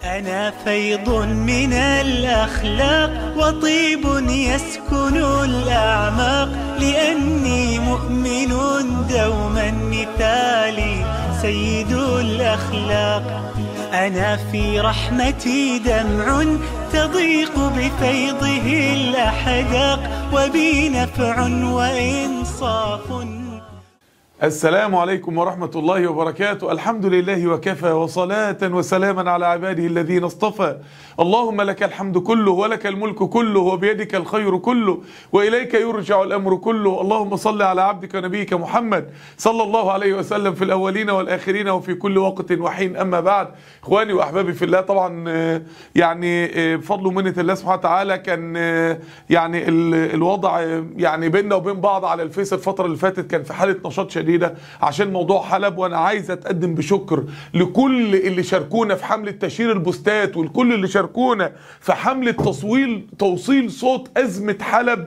أنا فيض من الأخلاق وطيب يسكن الأعماق لأني مؤمن دوما مثالي سيد الأخلاق أنا في رحمتي دمع تضيق بفيضه الأحداق وبي نفع وإنصاف السلام عليكم ورحمة الله وبركاته الحمد لله وكفى وصلاة وسلاما على عباده الذين اصطفى اللهم لك الحمد كله ولك الملك كله وبيدك الخير كله وإليك يرجع الأمر كله اللهم صل على عبدك ونبيك محمد صلى الله عليه وسلم في الأولين والآخرين وفي كل وقت وحين أما بعد إخواني وأحبابي في الله طبعا آه، يعني آه، بفضل ومنة الله سبحانه وتعالى كان آه، يعني ال- الوضع آه، يعني بيننا وبين بعض على الفيس الفترة اللي فاتت كان في حالة نشاط شديدة عشان موضوع حلب وأنا عايز أتقدم بشكر لكل اللي شاركونا في حملة تشهير البوستات والكل اللي شاركونا في حملة تصويل توصيل صوت أزمة حلب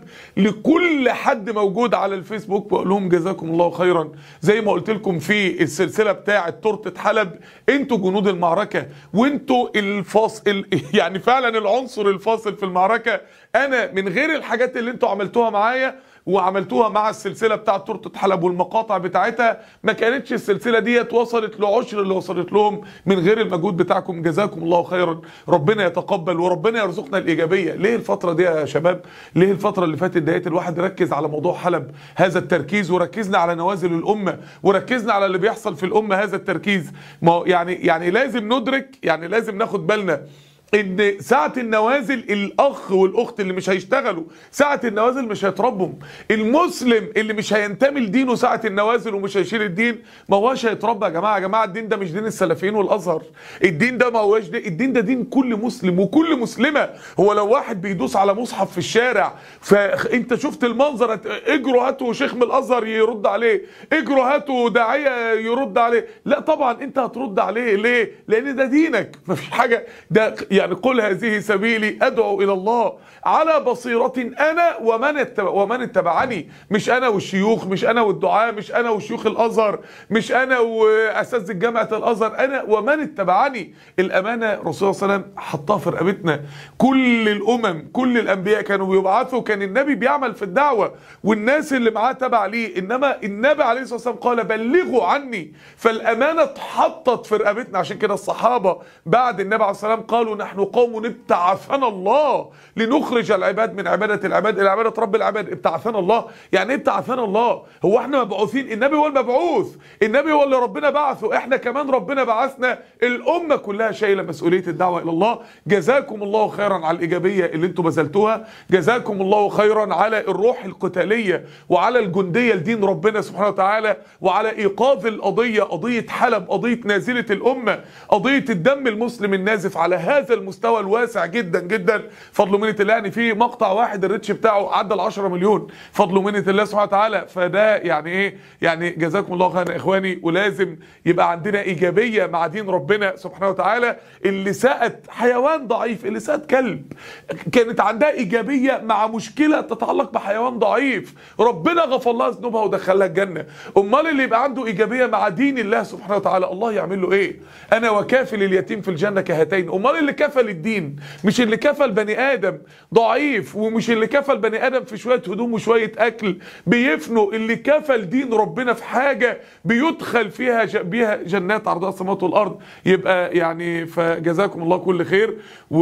لكل حد موجود على الفيسبوك بقول لهم جزاكم الله خيرا زي ما قلت لكم في السلسلة بتاعة تورتة حلب انتوا جنود المعركة وانتوا الفاصل يعني فعلا العنصر الفاصل في المعركة انا من غير الحاجات اللي انتوا عملتوها معايا وعملتوها مع السلسله بتاعه تورته حلب والمقاطع بتاعتها ما كانتش السلسله ديت وصلت لعشر اللي وصلت لهم من غير المجهود بتاعكم جزاكم الله خيرا ربنا يتقبل وربنا يرزقنا الايجابيه ليه الفتره دي يا شباب ليه الفتره اللي فاتت ديت الواحد ركز على موضوع حلب هذا التركيز وركزنا على نوازل الامه وركزنا على اللي بيحصل في الامه هذا التركيز ما هو يعني يعني لازم ندرك يعني لازم ناخد بالنا ان ساعة النوازل الاخ والاخت اللي مش هيشتغلوا ساعة النوازل مش هيتربوا المسلم اللي مش هينتمي لدينه ساعة النوازل ومش هيشيل الدين ما هوش هيتربى يا جماعة يا جماعة الدين ده مش دين السلفيين والازهر الدين ده ما هوش دين الدين ده دين كل مسلم وكل مسلمة هو لو واحد بيدوس على مصحف في الشارع فانت شفت المنظر هت- اجروا هاتوا شيخ من الازهر يرد عليه اجروا هاتوا داعية يرد عليه لا طبعا انت هترد عليه ليه لان ده دينك مفيش حاجة ده يعني قل هذه سبيلي ادعو الى الله على بصيرة انا ومن اتبع ومن اتبعني مش انا والشيوخ مش انا والدعاء مش انا وشيوخ الازهر مش انا واساتذه جامعه الازهر انا ومن اتبعني الامانه الرسول صلى الله عليه وسلم حطها في رقبتنا كل الامم كل الانبياء كانوا بيبعثوا كان النبي بيعمل في الدعوه والناس اللي معاه تبع ليه انما النبي عليه الصلاه والسلام قال بلغوا عني فالامانه اتحطت في رقبتنا عشان كده الصحابه بعد النبي عليه الصلاه والسلام قالوا نحن قوم ابتعثنا الله لنخرج العباد من عباده العباد الى عباده رب العباد ابتعثنا الله يعني ايه ابتعثنا الله هو احنا مبعوثين النبي هو المبعوث النبي هو اللي ربنا بعثه احنا كمان ربنا بعثنا الامه كلها شايله مسؤوليه الدعوه الى الله جزاكم الله خيرا على الايجابيه اللي انتم بذلتوها جزاكم الله خيرا على الروح القتاليه وعلى الجنديه لدين ربنا سبحانه وتعالى وعلى ايقاظ القضيه قضيه حلب قضيه نازله الامه قضيه الدم المسلم النازف على هذا المستوى الواسع جدا جدا فضل منه الله يعني في مقطع واحد الريتش بتاعه عدى ال 10 مليون فضل منه الله سبحانه وتعالى فده يعني ايه يعني جزاكم الله خيرا يا اخواني ولازم يبقى عندنا ايجابيه مع دين ربنا سبحانه وتعالى اللي ساءت حيوان ضعيف اللي ساءت كلب كانت عندها ايجابيه مع مشكله تتعلق بحيوان ضعيف ربنا غفر لها ذنوبها ودخلها الجنه امال اللي يبقى عنده ايجابيه مع دين الله سبحانه وتعالى الله يعمل له ايه انا وكافل اليتيم في الجنه كهاتين امال اللي كفل الدين مش اللي كفل بني ادم ضعيف ومش اللي كفل بني ادم في شويه هدوم وشويه اكل بيفنوا اللي كفل دين ربنا في حاجه بيدخل فيها ج... بيها جنات عرضها السماوات والارض يبقى يعني فجزاكم الله كل خير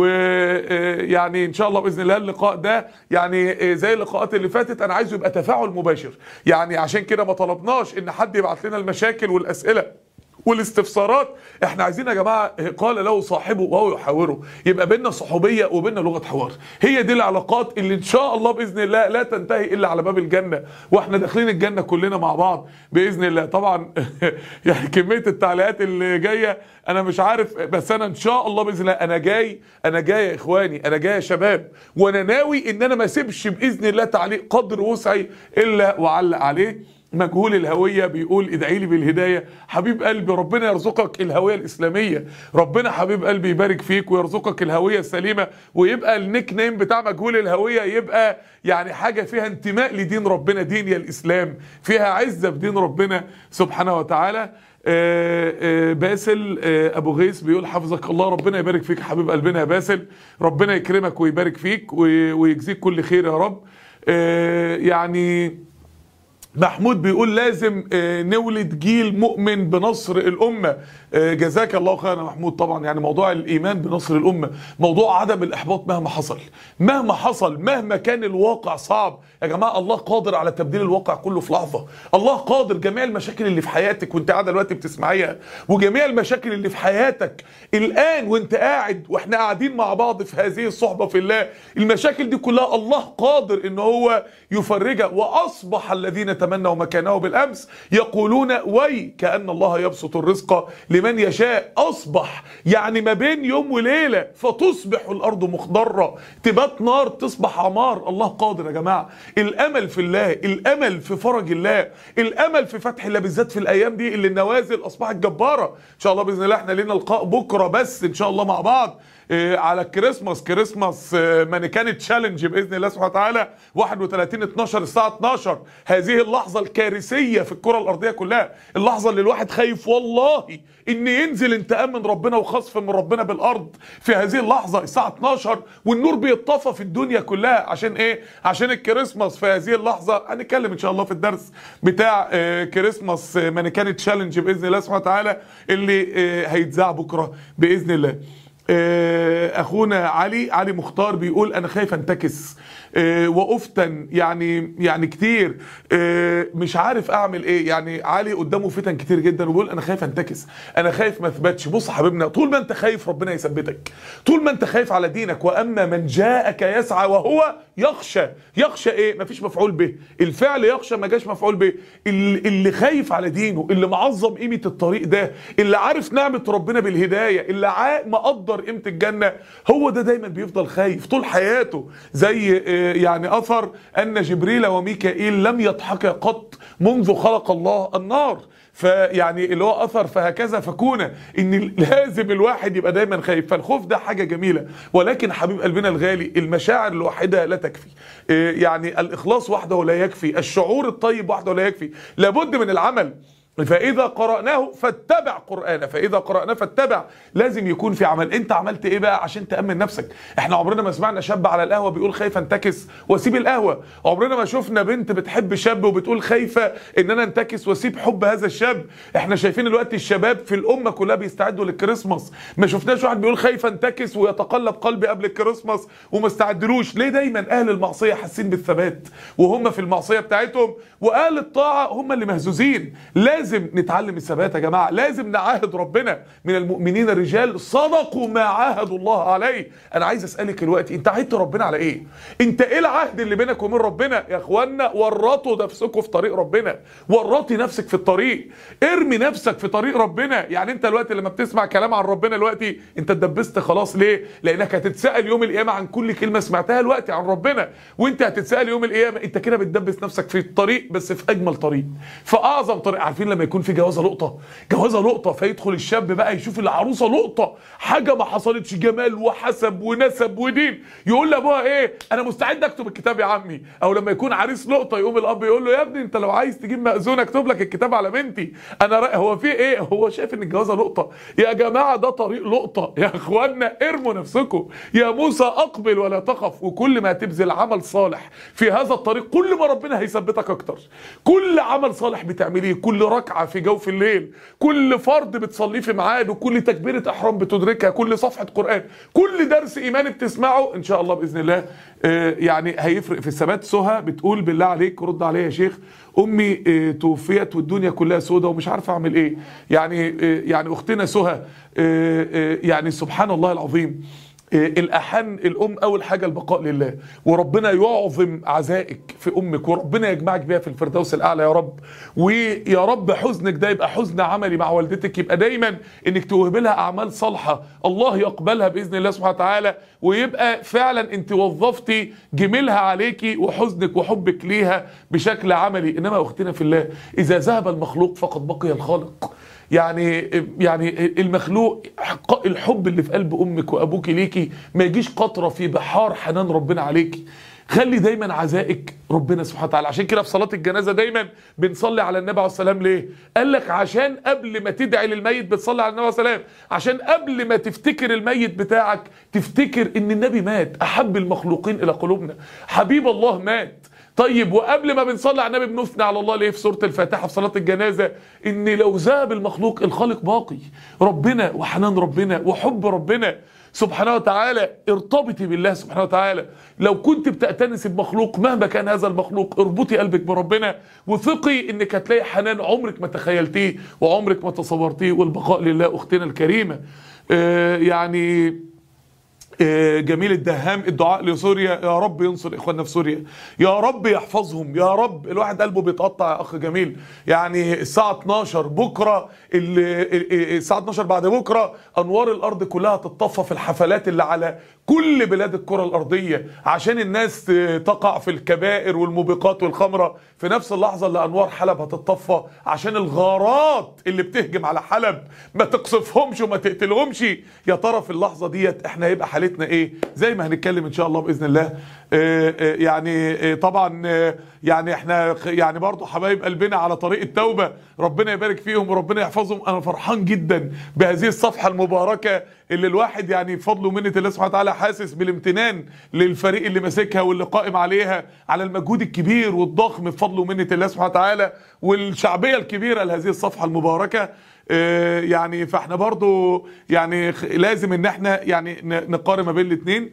ويعني ان شاء الله باذن الله اللقاء ده يعني آه، زي اللقاءات اللي فاتت انا عايزه يبقى تفاعل مباشر يعني عشان كده ما طلبناش ان حد يبعت لنا المشاكل والاسئله والاستفسارات احنا عايزين يا جماعه قال له صاحبه وهو يحاوره يبقى بينا صحوبيه وبينا لغه حوار هي دي العلاقات اللي ان شاء الله باذن الله لا تنتهي الا على باب الجنه واحنا داخلين الجنه كلنا مع بعض باذن الله طبعا يعني كميه التعليقات اللي جايه انا مش عارف بس انا ان شاء الله باذن الله انا جاي انا جاي يا اخواني انا جاي يا شباب وانا ناوي ان انا ما اسيبش باذن الله تعليق قدر وسعي الا وعلق عليه مجهول الهويه بيقول ادعي لي بالهدايه حبيب قلبي ربنا يرزقك الهويه الاسلاميه ربنا حبيب قلبي يبارك فيك ويرزقك الهويه السليمه ويبقى النيك نيم بتاع مجهول الهويه يبقى يعني حاجه فيها انتماء لدين ربنا دين يا الاسلام فيها عزه بدين ربنا سبحانه وتعالى آه، آه، باسل آه، ابو غيث بيقول حفظك الله ربنا يبارك فيك يا حبيب قلبنا يا باسل ربنا يكرمك ويبارك فيك وي- ويجزيك كل خير يا رب آه، يعني محمود بيقول لازم آه، نولد جيل مؤمن بنصر الأمة آه، جزاك الله خيرا يا محمود طبعا يعني موضوع الإيمان بنصر الأمة موضوع عدم الإحباط مهما حصل مهما حصل مهما كان الواقع صعب يا جماعة الله قادر على تبديل الواقع كله في لحظة الله قادر جميع المشاكل اللي في حياتك وانت قاعدة دلوقتي بتسمعيها وجميع المشاكل اللي في حياتك الآن وانت قاعد واحنا قاعدين مع بعض في هذه الصحبة في الله المشاكل دي كلها الله قادر ان هو يفرجها واصبح الذين تمنوا مكانه بالامس يقولون وي كان الله يبسط الرزق لمن يشاء اصبح يعني ما بين يوم وليله فتصبح الارض مخضره تبات نار تصبح عمار الله قادر يا جماعه الامل في الله الامل في فرج الله الامل في فتح الله بالذات في الايام دي اللي النوازل اصبحت جباره ان شاء الله باذن الله احنا لينا لقاء بكره بس ان شاء الله مع بعض إيه، على الكريسماس كريسماس آه، مانيكاني تشالنج باذن الله سبحانه وتعالى 31 12 الساعه 12 هذه اللحظه الكارثيه في الكره الارضيه كلها اللحظه اللي الواحد خايف والله ان ينزل انتقام من ربنا وخصف من ربنا بالارض في هذه اللحظه الساعه 12 والنور بيطفى في الدنيا كلها عشان ايه عشان الكريسماس في هذه اللحظه هنتكلم ان شاء الله في الدرس بتاع آه، كريسماس آه، مانيكاني تشالنج باذن الله سبحانه وتعالى اللي آه، هيتذاع بكره باذن الله آه، اخونا علي علي مختار بيقول انا خايف انتكس آه، وافتن يعني يعني كتير آه، مش عارف اعمل ايه يعني علي قدامه فتن كتير جدا وبيقول انا خايف انتكس انا خايف ما اثبتش بص يا حبيبنا طول ما انت خايف ربنا يثبتك طول ما انت خايف على دينك واما من جاءك يسعى وهو يخشى يخشى ايه مفيش مفعول به الفعل يخشى ما جاش مفعول به اللي اللي خايف على دينه اللي معظم قيمه الطريق ده اللي عارف نعمه ربنا بالهدايه اللي عا- مقدر قيمه الجنه هو ده دايما بيفضل خايف طول حياته زي آه، يعني اثر ان جبريل وميكائيل لم يضحكا قط منذ خلق الله النار فيعني اللي هو اثر فهكذا فكون ان لازم الواحد يبقى دايما خايف فالخوف ده حاجه جميله ولكن حبيب قلبنا الغالي المشاعر الواحده لا تكفي إيه يعني الاخلاص وحده لا يكفي الشعور الطيب وحده لا يكفي لابد من العمل فإذا قرأناه فاتبع قرآنه فإذا قرأناه فاتبع لازم يكون في عمل أنت عملت إيه بقى عشان تأمن نفسك إحنا عمرنا ما سمعنا شاب على القهوة بيقول خايف انتكس واسيب القهوة عمرنا ما شفنا بنت بتحب شاب وبتقول خايفة إن أنا انتكس واسيب حب هذا الشاب إحنا شايفين دلوقتي الشباب في الأمة كلها بيستعدوا للكريسماس ما شفناش واحد بيقول خايف انتكس ويتقلب قلبي قبل الكريسماس وما استعدلوش ليه دايما أهل المعصية حاسين بالثبات وهم في المعصية بتاعتهم وأهل الطاعة هم اللي مهزوزين لازم نتعلم الثبات يا جماعة لازم نعاهد ربنا من المؤمنين الرجال صدقوا ما عاهدوا الله عليه أنا عايز أسألك دلوقتي أنت عهدت ربنا على إيه أنت إيه العهد اللي بينك وبين ربنا يا إخوانا ورطوا نفسكم في طريق ربنا ورطي نفسك في الطريق ارمي نفسك في طريق ربنا يعني أنت دلوقتي لما بتسمع كلام عن ربنا دلوقتي أنت اتدبست خلاص ليه لأنك هتتسأل يوم القيامة عن كل كلمة سمعتها دلوقتي عن ربنا وأنت هتتسأل يوم القيامة أنت كده بتدبس نفسك في الطريق بس في أجمل طريق في أعظم طريق عارفين لما يكون في جوازة لقطة جوازة لقطة فيدخل الشاب بقى يشوف العروسة لقطة حاجة ما حصلتش جمال وحسب ونسب ودين يقول لابوها ايه انا مستعد اكتب الكتاب يا عمي او لما يكون عريس لقطة يقوم الاب يقول له يا ابني انت لو عايز تجيب مأذون اكتب لك الكتاب على بنتي انا رأي هو في ايه هو شايف ان الجوازة لقطة يا جماعة ده طريق لقطة يا اخوانا ارموا نفسكم يا موسى اقبل ولا تخف وكل ما تبذل عمل صالح في هذا الطريق كل ما ربنا هيثبتك اكتر كل عمل صالح بتعمليه كل ركعة في جوف الليل كل فرض بتصليه في ميعاده كل تكبيرة احرام بتدركها كل صفحة قرآن كل درس ايمان بتسمعه ان شاء الله باذن الله آه، يعني هيفرق في الثبات سهى بتقول بالله عليك رد عليا يا شيخ امي آه، توفيت والدنيا كلها سودة ومش عارف اعمل ايه يعني آه، يعني اختنا سهى آه، آه، يعني سبحان الله العظيم إيه، الأحن الأم أول حاجة البقاء لله وربنا يعظم عزائك في أمك وربنا يجمعك بيها في الفردوس الأعلى يا رب ويا رب حزنك ده يبقى حزن عملي مع والدتك يبقى دايما إنك توهب لها أعمال صالحة الله يقبلها بإذن الله سبحانه وتعالى ويبقى فعلا أنت وظفتي جميلها عليكي وحزنك وحبك ليها بشكل عملي إنما أختنا في الله إذا ذهب المخلوق فقد بقي الخالق يعني يعني المخلوق حق- الحب اللي في قلب امك وابوك ليكي ما يجيش قطره في بحار حنان ربنا عليكي خلي دايما عزائك ربنا سبحانه وتعالى عشان كده في صلاه الجنازه دايما بنصلي على النبي عليه السلام ليه قال لك عشان قبل ما تدعي للميت بتصلي على النبي عليه السلام عشان قبل ما تفتكر الميت بتاعك تفتكر ان النبي مات احب المخلوقين الى قلوبنا حبيب الله مات طيب وقبل ما بنصلي على النبي بنثني على الله ليه في سوره الفاتحه في صلاه الجنازه ان لو ذهب المخلوق الخالق باقي ربنا وحنان ربنا وحب ربنا سبحانه وتعالى ارتبطي بالله سبحانه وتعالى لو كنت بتأتنس بمخلوق مهما كان هذا المخلوق اربطي قلبك بربنا وثقي انك هتلاقي حنان عمرك ما تخيلتيه وعمرك ما تصورتيه والبقاء لله اختنا الكريمه آه يعني آه، جميل الدهام الدعاء لسوريا يا رب ينصر اخواننا في سوريا يا رب يحفظهم يا رب الواحد قلبه بيتقطع يا اخ جميل يعني الساعه 12 بكره ال- ال- ال- الساعه 12 بعد بكره انوار الارض كلها تتطفى في الحفلات اللي على كل بلاد الكره الارضيه عشان الناس آه، تقع في الكبائر والموبقات والخمره في نفس اللحظه اللي انوار حلب هتتطفى عشان الغارات اللي بتهجم على حلب ما تقصفهمش وما تقتلهمش يا ترى في اللحظه ديت احنا هيبقى حالتنا ايه زي ما هنتكلم ان شاء الله باذن الله آه، آه، يعني آه، طبعا آه، يعني احنا خ- يعني برضو حبايب قلبنا على طريق التوبه ربنا يبارك فيهم وربنا يحفظهم انا فرحان جدا بهذه الصفحه المباركه اللي الواحد يعني بفضل ومنه الله سبحانه وتعالى حاسس بالامتنان للفريق اللي ماسكها واللي قائم عليها على المجهود الكبير والضخم بفضل ومنه الله سبحانه وتعالى والشعبيه الكبيره لهذه الصفحه المباركه آه، يعني فاحنا برضو يعني خ- لازم ان احنا يعني ن- نقارن ما بين الاثنين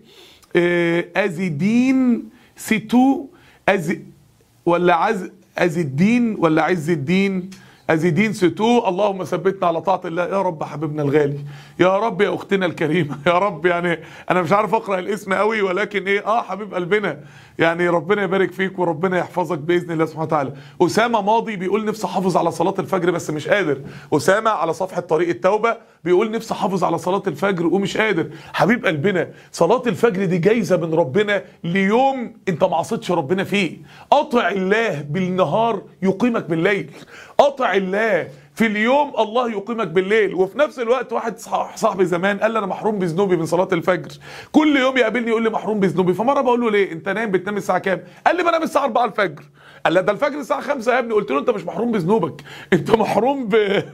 ازيدين سيتو أز ولا عز أزي الدين ولا عز الدين أزي الدين ستو اللهم ثبتنا على طاعة الله يا رب حبيبنا الغالي يا رب يا أختنا الكريمة يا رب يعني أنا مش عارف أقرأ الاسم قوي ولكن إيه آه حبيب قلبنا يعني ربنا يبارك فيك وربنا يحفظك بإذن الله سبحانه وتعالى أسامة ماضي بيقول نفسي أحافظ على صلاة الفجر بس مش قادر أسامة على صفحة طريق التوبة بيقول نفسي أحافظ على صلاة الفجر ومش قادر حبيب قلبنا صلاة الفجر دي جايزة من ربنا ليوم أنت ما عصيتش ربنا فيه أطع الله بالنهار يقيمك بالليل أطع الله في اليوم الله يقيمك بالليل وفي نفس الوقت واحد صح- صاحبي زمان قال لي انا محروم بذنوبي من صلاه الفجر كل يوم يقابلني يقول لي محروم بذنوبي فمره بقول له ليه انت نايم بتنام الساعه كام قال لي بنام الساعه 4 الفجر قال لي ده الفجر الساعه 5 يا ابني قلت له انت مش محروم بذنوبك انت محروم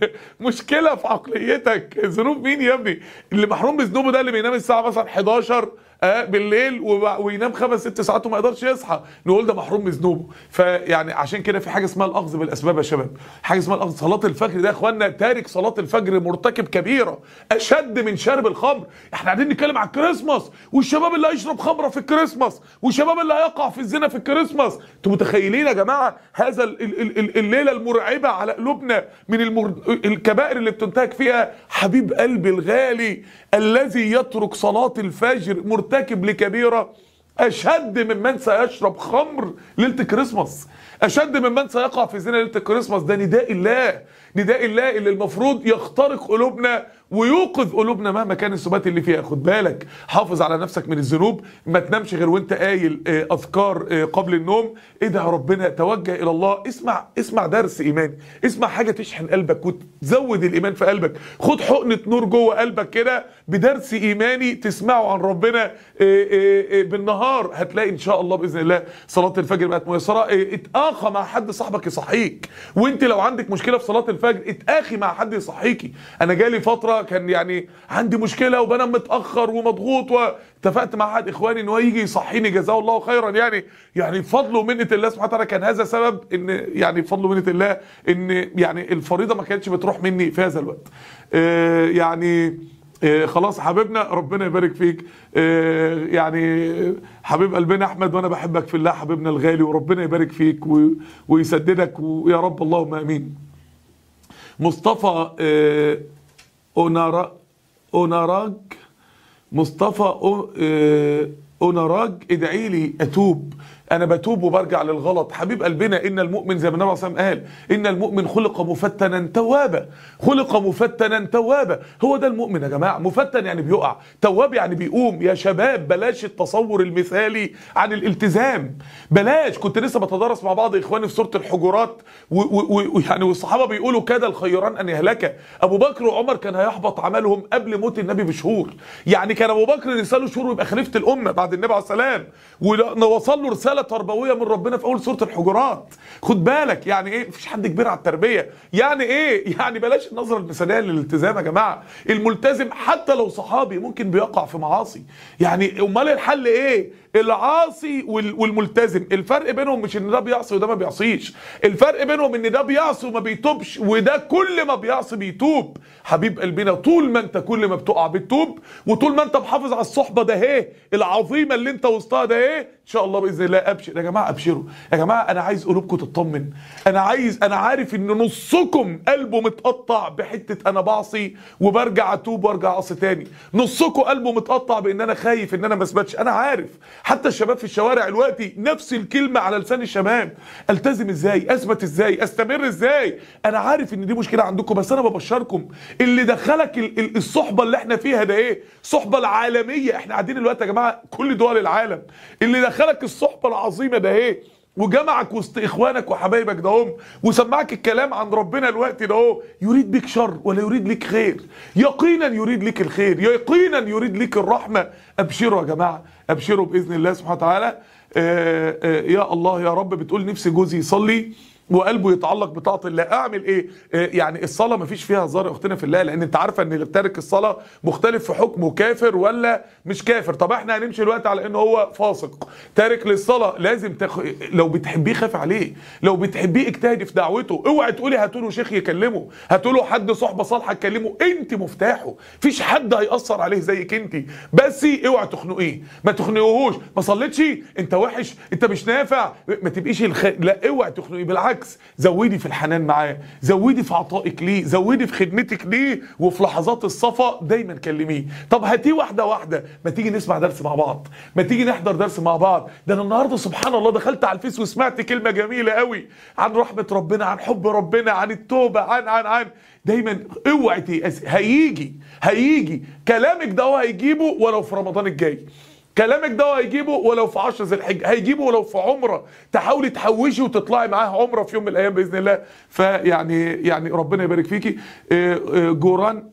بمشكله في عقليتك ذنوب مين يا ابني اللي محروم بذنوبه ده اللي بينام الساعه مثلا 11 آه بالليل وب- وينام خمس ست ساعات وما يقدرش يصحى نقول ده محروم بذنوبه فيعني عشان كده في حاجه اسمها الاخذ بالاسباب يا شباب حاجه اسمها الاخذ صلاه الفجر ده يا اخوانا تارك صلاه الفجر مرتكب كبيره اشد من شارب الخمر احنا قاعدين نتكلم على الكريسماس والشباب اللي هيشرب خمره في الكريسماس والشباب اللي هيقع في الزنا في الكريسماس انتوا متخيلين يا جماعه هذا ال- ال- ال- الليله المرعبه على قلوبنا من المر... الكبائر اللي بتنتهك فيها حبيب قلبي الغالي الذي يترك صلاه الفجر مرتكب لكبيره اشد ممن سيشرب خمر ليله الكريسماس اشد ممن سيقع في زنا ليله الكريسماس ده نداء الله نداء الله اللي المفروض يخترق قلوبنا ويوقظ قلوبنا مهما كان السبات اللي فيها خد بالك حافظ على نفسك من الذنوب ما تنامش غير وانت قايل آه، اذكار آه، قبل النوم ادعي ربنا توجه الى الله اسمع اسمع درس ايماني اسمع حاجه تشحن قلبك وتزود الايمان في قلبك خد حقنه نور جوه قلبك كده بدرس ايماني تسمعه عن ربنا آه، آه، آه، بالنهار هتلاقي ان شاء الله باذن الله صلاه الفجر بقت ميسره آه، اتاخى مع حد صاحبك يصحيك وانت لو عندك مشكله في صلاه الفجر اتاخي مع حد يصحيكي انا جالي فتره كان يعني عندي مشكله وبنام متاخر ومضغوط واتفقت مع احد اخواني ان هو يجي يصحيني جزاه الله خيرا يعني يعني بفضل ومنه الله سبحانه وتعالى كان هذا سبب ان يعني بفضل ومنه الله ان يعني الفريضه ما كانتش بتروح مني في هذا الوقت آه، يعني آه، خلاص حبيبنا ربنا يبارك فيك آه، يعني حبيب قلبنا احمد وانا بحبك في الله حبيبنا الغالي وربنا يبارك فيك و- ويسددك ويا رب اللهم امين مصطفى آه، اونارا اوناراج مصطفى أو- آه، اونراج ادعي لي اتوب انا بتوب وبرجع للغلط حبيب قلبنا ان المؤمن زي ما النبي صلى الله عليه وسلم قال ان المؤمن خلق مفتنا توابا خلق مفتنا توابا هو ده المؤمن يا جماعه مفتن يعني بيقع تواب يعني بيقوم يا شباب بلاش التصور المثالي عن الالتزام بلاش كنت لسه بتدرس مع بعض اخواني في سوره الحجرات و- و- ويعني والصحابه بيقولوا كده الخيران ان يهلك ابو بكر وعمر كان هيحبط عملهم قبل موت النبي بشهور يعني كان ابو بكر رساله شهور ويبقى خليفه الامه بعد النبي عليه السلام ووصل له رساله تربويه من ربنا في اول سوره الحجرات خد بالك يعني ايه مفيش حد كبير على التربيه يعني ايه يعني بلاش النظره المثاليه للالتزام يا جماعه الملتزم حتى لو صحابي ممكن بيقع في معاصي يعني امال الحل ايه العاصي وال- والملتزم الفرق بينهم مش ان ده بيعصي وده ما بيعصيش الفرق بينهم ان ده بيعصي وما بيتوبش وده كل ما بيعصي بيتوب حبيب قلبنا طول ما انت كل ما بتقع بتتوب وطول ما انت محافظ على الصحبه ده اهي العظيمه اللي انت وسطها ده اهي ان شاء الله باذن الله ابشر يا جماعه ابشروا يا جماعه انا عايز قلوبكم تطمن انا عايز انا عارف ان نصكم قلبه متقطع بحته انا بعصي وبرجع اتوب وارجع اعصي تاني نصكم قلبه متقطع بان انا خايف ان انا ما اثبتش انا عارف حتى الشباب في الشوارع دلوقتي نفس الكلمه على لسان الشباب التزم ازاي اثبت ازاي استمر ازاي انا عارف ان دي مشكله عندكم بس انا ببشركم اللي دخلك ال- ال- الصحبه اللي احنا فيها ده ايه الصحبه العالميه احنا قاعدين دلوقتي يا جماعه كل دول العالم اللي دخلك الصحبه العظيمه ده ايه وجمعك وسط اخوانك وحبايبك ده هم وسمعك الكلام عن ربنا الوقت ده هو يريد بك شر ولا يريد لك خير يقينا يريد لك الخير يقينا يريد لك الرحمه ابشروا يا جماعه ابشروا باذن الله سبحانه وتعالى آه، آه، يا الله يا رب بتقول نفسي جوزي يصلي وقلبه يتعلق بطاعه الله اعمل ايه آه، يعني الصلاه ما فيش فيها هزار يا اختنا في الله لان انت عارفه ان اللي تارك الصلاه مختلف في حكمه كافر ولا مش كافر طب احنا هنمشي دلوقتي على ان هو فاسق تارك للصلاه لازم تخ... لو بتحبيه خاف عليه لو بتحبيه اجتهدي في دعوته اوعي تقولي هاتوا له شيخ يكلمه هاتوا له حد صحبه صالحه تكلمه انت مفتاحه فيش حد هيأثر عليه زيك انت بس اوعي تخنقيه ما تخنقوهوش ما صليتش انت وحش انت مش نافع ما تبقيش الخ... لا اوعي تخنقيه بالعكس زودي في الحنان معاه زودي في عطائك ليه زودي في خدمتك ليه وفي لحظات الصفا دايما كلميه طب هاتيه واحده واحده ما تيجي نسمع درس مع بعض ما تيجي نحضر درس مع بعض ده انا النهارده سبحان الله دخلت على الفيس وسمعت كلمه جميله قوي عن رحمه ربنا عن حب ربنا عن التوبه عن عن عن دايما اوعي تيأسي هيجي هيجي كلامك ده هو هيجيبه ولو في رمضان الجاي كلامك ده هيجيبه ولو في 10 ذي الحجه هيجيبه ولو في عمره تحاولي تحوشي وتطلعي معاه عمره في يوم من الايام باذن الله فيعني يعني ربنا يبارك فيكي آه، آه، جوران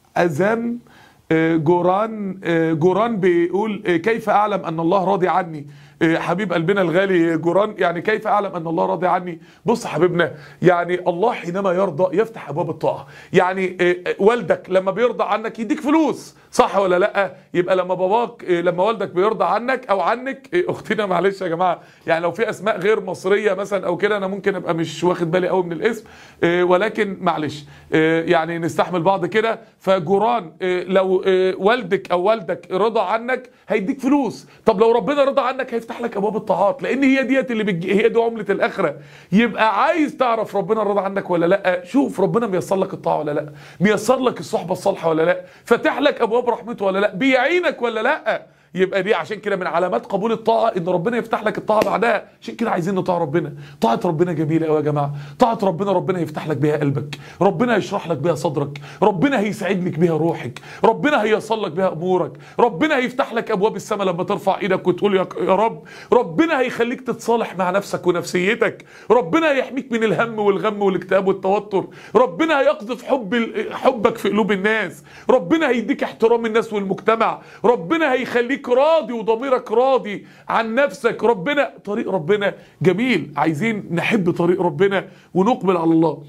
ازام آه، جوران آه، جوران بيقول آه، كيف اعلم ان الله راضي عني آه، حبيب قلبنا الغالي جوران يعني كيف اعلم ان الله راضي عني بص حبيبنا يعني الله حينما يرضى يفتح ابواب الطاعه يعني آه، آه، والدك لما بيرضى عنك يديك فلوس صح ولا لا يبقى لما باباك آه، لما والدك بيرضى عنك او عنك آه، اختنا معلش يا جماعه يعني لو في اسماء غير مصريه مثلا او كده انا ممكن ابقى مش واخد بالي قوي من الاسم آه، ولكن معلش آه، يعني نستحمل بعض كده فجوران آه، لو آه، والدك او والدك رضى عنك هيديك فلوس طب لو ربنا رضى عنك هيفتح لك ابواب الطاعات لان هي ديت اللي بتج... هي دي عمله الاخره يبقى عايز تعرف ربنا رضى عنك ولا لا شوف ربنا ميسر لك الطاعه ولا لا ميسر لك الصحبه الصالحه ولا لا فاتح لك ابواب رحمته ولا لا بيعينك ولا لا يبقى دي عشان كده من علامات قبول الطاعه ان ربنا يفتح لك الطاعه بعدها عشان كده عايزين نطاع ربنا طاعه ربنا جميله قوي يا جماعه طاعه ربنا ربنا يفتح لك بيها قلبك ربنا يشرح لك بيها صدرك ربنا هيسعد لك بيها روحك ربنا هيصل لك بيها امورك ربنا هيفتح لك ابواب السماء لما ترفع ايدك وتقول يا يا رب ربنا هيخليك تتصالح مع نفسك ونفسيتك ربنا هيحميك من الهم والغم والاكتئاب والتوتر ربنا هيقذف حب ال- حبك في قلوب الناس ربنا هيديك احترام الناس والمجتمع ربنا هيخليك راضي وضميرك راضي عن نفسك ربنا طريق ربنا جميل عايزين نحب طريق ربنا ونقبل على الله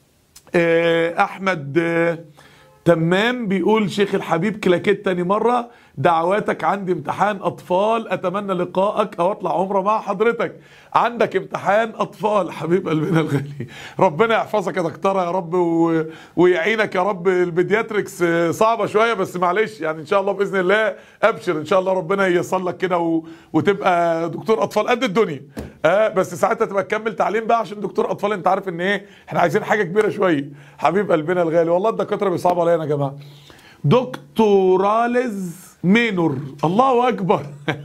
آه، احمد آه، تمام بيقول شيخ الحبيب كلاكيت تاني مرة دعواتك عندي امتحان اطفال اتمنى لقائك او اطلع عمره مع حضرتك عندك امتحان اطفال حبيب قلبنا الغالي ربنا يحفظك يا دكتوره يا رب و... ويعينك يا رب البيدياتريكس آه، صعبه شويه بس معلش يعني ان شاء الله باذن الله ابشر ان شاء الله ربنا ييسر لك كده و... وتبقى دكتور اطفال قد الدنيا اه بس ساعتها تبقى تكمل تعليم بقى عشان دكتور اطفال انت عارف ان ايه احنا عايزين حاجه كبيره شويه حبيب قلبنا الغالي والله الدكاتره بيصعبوا علينا يا جماعه دكتوراليز مينور الله اكبر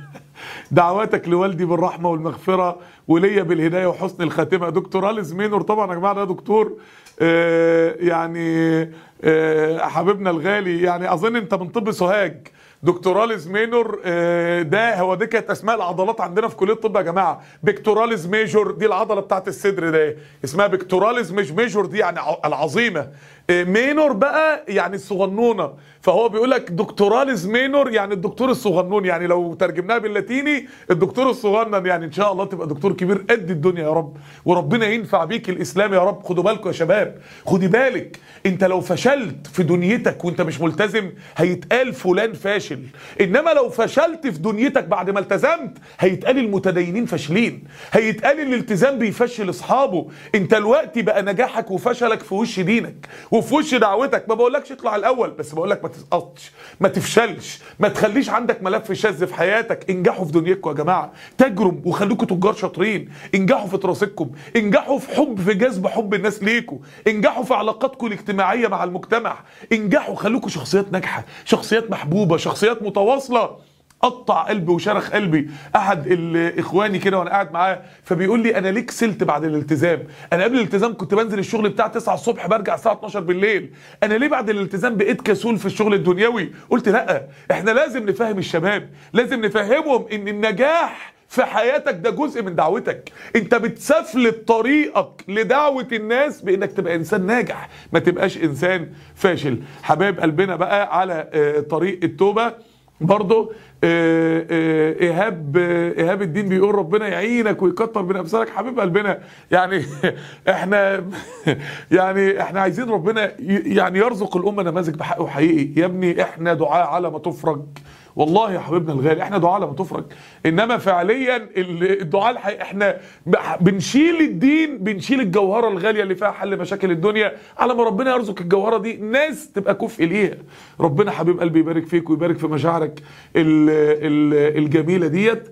دعواتك لوالدي بالرحمه والمغفره وليا بالهدايه وحسن الخاتمه دكتور اليس مينور طبعا يا جماعه ده دكتور آه يعني آه حبيبنا الغالي يعني اظن انت من طب سوهاج دكتوراليز مينور آه، ده هو دي كانت اسماء العضلات عندنا في كليه الطب يا جماعه بيكتوراليز ميجور دي العضله بتاعت الصدر ده اسمها بيكتوراليز مش ميجور دي يعني ع- العظيمه آه، مينور بقى يعني الصغنونه فهو بيقول لك دكتوراليز مينور يعني الدكتور الصغنون يعني لو ترجمناها باللاتيني الدكتور الصغنن يعني ان شاء الله تبقى دكتور كبير قد الدنيا يا رب وربنا ينفع بيك الاسلام يا رب خدوا بالكم يا شباب خدي بالك انت لو فشلت في دنيتك وانت مش ملتزم هيتقال فلان فاشل انما لو فشلت في دنيتك بعد ما التزمت هيتقال المتدينين فاشلين هيتقال الالتزام بيفشل اصحابه انت الوقت بقى نجاحك وفشلك في وش دينك وفي وش دعوتك ما بقولكش اطلع الاول بس بقولك ما تسقطش ما تفشلش ما تخليش عندك ملف شاذ في حياتك انجحوا في دنيتكم يا جماعه تجرم وخليكم تجار شاطرين انجحوا في دراستكم انجحوا في حب في جذب حب الناس ليكم انجحوا في علاقاتكم الاجتماعيه مع المجتمع انجحوا خليكم شخصيات ناجحه شخصيات محبوبه شخصيات متواصله قطع قلبي وشرخ قلبي احد ال- اخواني كده وانا قاعد معاه فبيقول لي انا ليه كسلت بعد الالتزام انا قبل الالتزام كنت بنزل الشغل بتاع 9 الصبح برجع الساعه 12 بالليل انا ليه بعد الالتزام بقيت كسول في الشغل الدنيوي قلت لا احنا لازم نفهم الشباب لازم نفهمهم ان النجاح في حياتك ده جزء من دعوتك انت بتسفلت طريقك لدعوة الناس بانك تبقى انسان ناجح ما تبقاش انسان فاشل حبايب قلبنا بقى على آه، طريق التوبة برضه آه، آه، ايهاب آه، ايهاب الدين بيقول ربنا يعينك ويكتر من امثالك حبيب قلبنا يعني احنا يعني احنا عايزين ربنا ي- يعني يرزق الامه نماذج بحقه حقيقي يا ابني احنا دعاء على ما تفرج والله يا حبيبنا الغالي احنا دعاء لما تفرج انما فعليا ال- الدعاء الحقيقي احنا ب- بنشيل الدين بنشيل الجوهره الغاليه اللي فيها حل مشاكل الدنيا على ما ربنا يرزق الجوهره دي ناس تبقى كفء ليها ربنا حبيب قلبي يبارك فيك ويبارك في مشاعرك ال- ال- الجميله ديت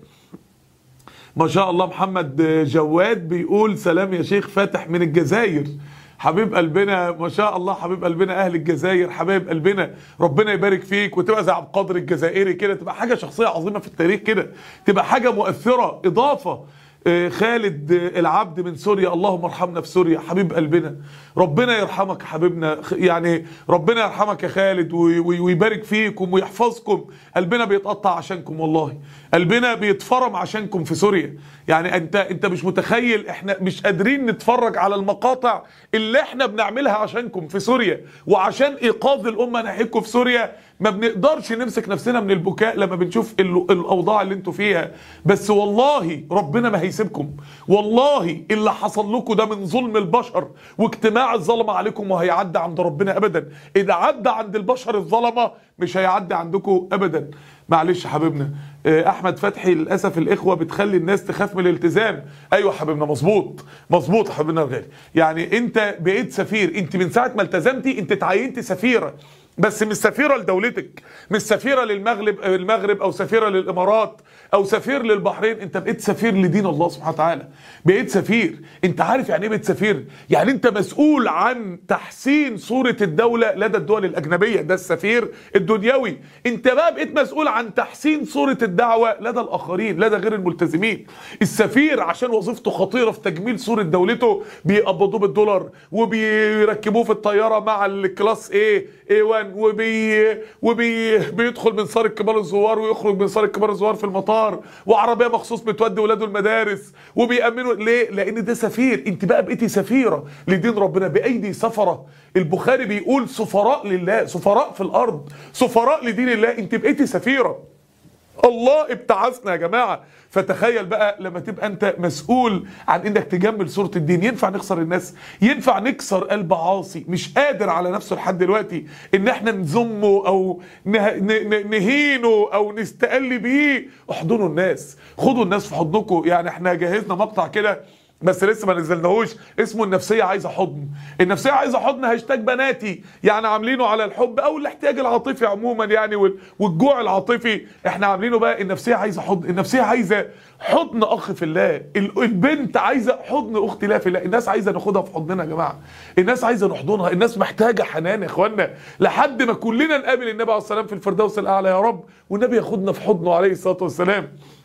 ما شاء الله محمد جواد بيقول سلام يا شيخ فاتح من الجزائر حبيب قلبنا ما شاء الله حبيب قلبنا اهل الجزائر حبايب قلبنا ربنا يبارك فيك وتبقى زي عبد القادر الجزائري كده تبقى حاجه شخصيه عظيمه في التاريخ كده تبقى حاجه مؤثره اضافه آه، خالد آه، العبد من سوريا اللهم ارحمنا في سوريا حبيب قلبنا ربنا يرحمك حبيبنا خ- يعني ربنا يرحمك يا خالد وي- وي- ويبارك فيكم ويحفظكم قلبنا بيتقطع عشانكم والله قلبنا بيتفرم عشانكم في سوريا يعني انت انت مش متخيل احنا مش قادرين نتفرج على المقاطع اللي احنا بنعملها عشانكم في سوريا وعشان ايقاظ الامه ناحيتكم في سوريا ما بنقدرش نمسك نفسنا من البكاء لما بنشوف ال- الاوضاع اللي انتوا فيها بس والله ربنا ما هيسيبكم والله اللي حصل لكم ده من ظلم البشر واجتماع الظلمه عليكم وهيعدي عند ربنا ابدا اذا عدى عند البشر الظلمه مش هيعدي عندكم ابدا معلش حبيبنا آه، احمد فتحي للاسف الاخوه بتخلي الناس تخاف من الالتزام ايوه حبيبنا مظبوط مظبوط يا حبيبنا الغالي يعني انت بقيت سفير انت من ساعه ما التزمتي انت اتعينت سفيره بس مش سفيره لدولتك مش سفيره للمغرب المغرب او سفيره للامارات او سفير للبحرين انت بقيت سفير لدين الله سبحانه وتعالى بقيت سفير انت عارف يعني ايه بقيت سفير يعني انت مسؤول عن تحسين صوره الدوله لدى الدول الاجنبيه ده السفير الدنيوي انت بقى بقيت مسؤول عن تحسين صوره الدعوه لدى الاخرين لدى غير الملتزمين السفير عشان وظيفته خطيره في تجميل صوره دولته بيقبضوه بالدولار وبيركبوه في الطياره مع الكلاس ايه A1 وبي وبي بيدخل من صالة كبار الزوار ويخرج من صالة كبار الزوار في المطار وعربيه مخصوص بتودي ولاده المدارس وبيأمنوا ليه؟ لأن ده سفير انت بقى بقيتي سفيره لدين ربنا بأيدي سفره البخاري بيقول سفراء لله سفراء في الأرض سفراء لدين الله انت بقيتي سفيره الله ابتعثنا يا جماعه فتخيل بقى لما تبقى انت مسؤول عن انك تجمل صوره الدين ينفع نخسر الناس ينفع نكسر قلب عاصي مش قادر على نفسه لحد دلوقتي ان احنا نذمه او نه- ن- ن- نهينه او نستقل بيه احضنوا الناس خدوا الناس في حضنكم يعني احنا جهزنا مقطع كده بس لسه ما نزلناهوش اسمه النفسيه عايزه حضن النفسيه عايزه حضن هاشتاج بناتي يعني عاملينه على الحب او الاحتياج العاطفي عموما يعني وال- والجوع العاطفي احنا عاملينه بقى النفسيه عايزه حضن النفسيه عايزه حضن اخ في الله ال- البنت عايزه حضن اخت الله في الله الناس عايزه ناخدها في حضننا يا جماعه الناس عايزه نحضنها الناس محتاجه حنان يا اخوانا لحد ما كلنا نقابل النبي عليه السلام في الفردوس الاعلى يا رب والنبي ياخدنا في حضنه عليه الصلاه والسلام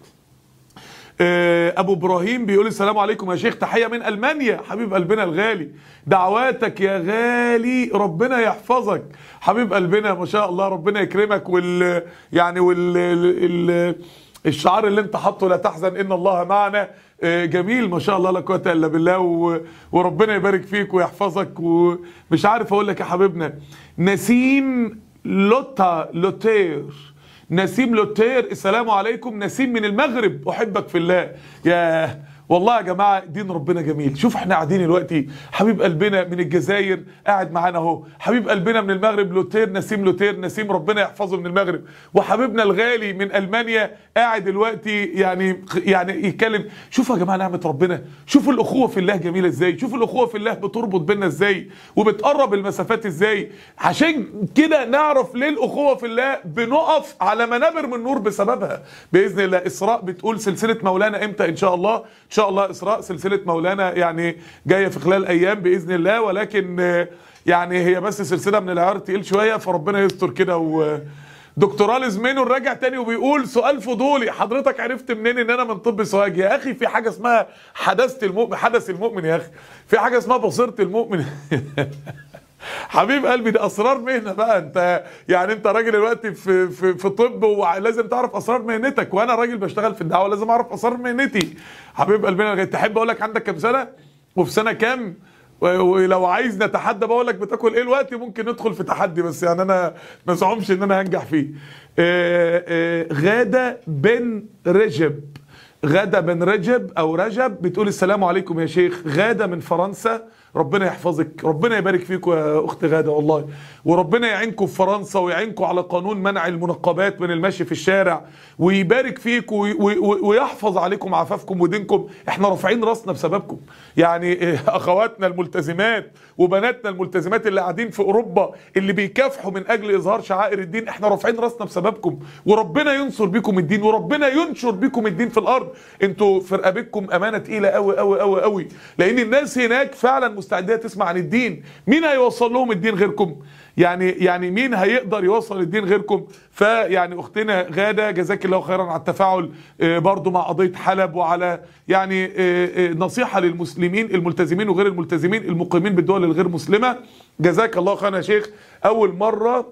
آه، ابو ابراهيم بيقول السلام عليكم يا شيخ تحيه من المانيا حبيب قلبنا الغالي دعواتك يا غالي ربنا يحفظك حبيب قلبنا ما شاء الله ربنا يكرمك وال يعني وال ال... ال... الشعار اللي انت حاطه لا تحزن ان الله معنا آه، جميل ما شاء الله لا قوه الا بالله و... وربنا يبارك فيك ويحفظك ومش عارف اقول لك يا حبيبنا نسيم لوتا لوتير نسيم لوتير السلام عليكم نسيم من المغرب احبك في الله يا والله يا جماعه دين ربنا جميل شوف احنا قاعدين دلوقتي حبيب قلبنا من الجزائر قاعد معانا اهو حبيب قلبنا من المغرب لوتير نسيم لوتير نسيم ربنا يحفظه من المغرب وحبيبنا الغالي من المانيا قاعد دلوقتي يعني يعني يتكلم شوفوا يا جماعه نعمه ربنا شوفوا الاخوه في الله جميله ازاي شوفوا الاخوه في الله بتربط بينا ازاي وبتقرب المسافات ازاي عشان كده نعرف ليه الاخوه في الله بنقف على منابر من نور بسببها باذن الله اسراء بتقول سلسله مولانا امتى ان شاء الله ان شاء الله اسراء سلسله مولانا يعني جايه في خلال ايام باذن الله ولكن آه، يعني هي بس سلسله من العيار تقيل شويه فربنا يستر كده و دكتوراه زمينو راجع تاني وبيقول سؤال فضولي حضرتك عرفت منين ان انا من طب سوهاج يا اخي في حاجه اسمها حدثه المؤمن حدث المؤمن يا اخي في حاجه اسمها بصيره المؤمن حبيب قلبي ده اسرار مهنه بقى انت يعني انت راجل دلوقتي في في في طب ولازم تعرف اسرار مهنتك وانا راجل بشتغل في الدعوه لازم اعرف اسرار مهنتي حبيب قلبنا تحب اقول لك عندك كام سنه وفي سنه كام و- ولو عايز نتحدى بقول لك بتاكل ايه الوقت ممكن ندخل في تحدي بس يعني انا ما زعمش ان انا هنجح فيه آه، آه، غاده بن رجب غادة بن رجب او رجب بتقول السلام عليكم يا شيخ غادة من فرنسا ربنا يحفظك ربنا يبارك فيكم يا اخت غادة والله وربنا يعينكم في فرنسا ويعينكم على قانون منع المنقبات من المشي في الشارع ويبارك فيكم وي- وي- ويحفظ عليكم عفافكم ودينكم احنا رافعين راسنا بسببكم يعني إيه، اخواتنا الملتزمات وبناتنا الملتزمات اللي قاعدين في اوروبا اللي بيكافحوا من اجل اظهار شعائر الدين احنا رافعين راسنا بسببكم وربنا ينصر بيكم الدين وربنا ينشر بيكم الدين في الارض انتوا في رقبتكم امانه تقيله قوي قوي قوي قوي لان الناس هناك فعلا مستعده تسمع عن الدين مين هيوصل لهم الدين غيركم يعني يعني مين هيقدر يوصل الدين غيركم فيعني اختنا غاده جزاك الله خيرا على التفاعل آه، برضو مع قضيه حلب وعلى يعني آه، آه، نصيحه للمسلمين الملتزمين وغير الملتزمين المقيمين بالدول الغير مسلمه جزاك الله خيرا يا شيخ اول مره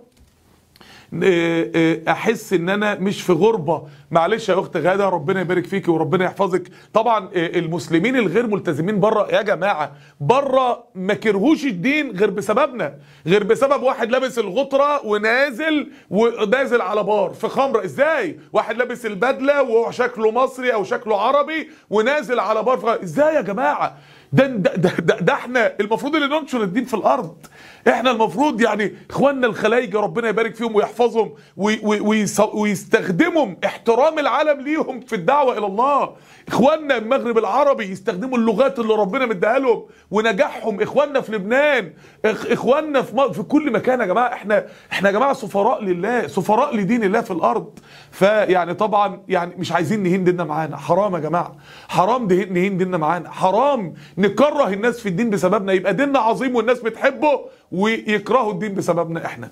آه، آه، احس ان انا مش في غربه معلش يا اخت غاده ربنا يبارك فيكي وربنا يحفظك طبعا آه، المسلمين الغير ملتزمين بره يا جماعه بره ما كرهوش الدين غير بسببنا غير بسبب واحد لابس الغطره ونازل ونازل على بار في خمره ازاي واحد لابس البدله وشكله مصري او شكله عربي ونازل على بار في ازاي يا جماعه ده ده, ده, ده, ده احنا المفروض اللي ننشر الدين في الارض احنا المفروض يعني اخواننا الخلايجه ربنا يبارك فيهم ويحفظهم وي- وي- ويص- ويستخدمهم احترام العالم ليهم في الدعوه الى الله اخواننا المغرب العربي يستخدموا اللغات اللي ربنا مديها لهم ونجاحهم اخواننا في لبنان اخ اخواننا في م- في كل مكان يا جماعه احنا احنا يا جماعه سفراء لله سفراء لدين الله في الارض فيعني طبعا يعني مش عايزين نهين ديننا معانا حرام يا جماعه حرام ده- نهين ديننا معانا حرام نكره الناس في الدين بسببنا يبقى ديننا عظيم والناس بتحبه ويكرهوا الدين بسببنا احنا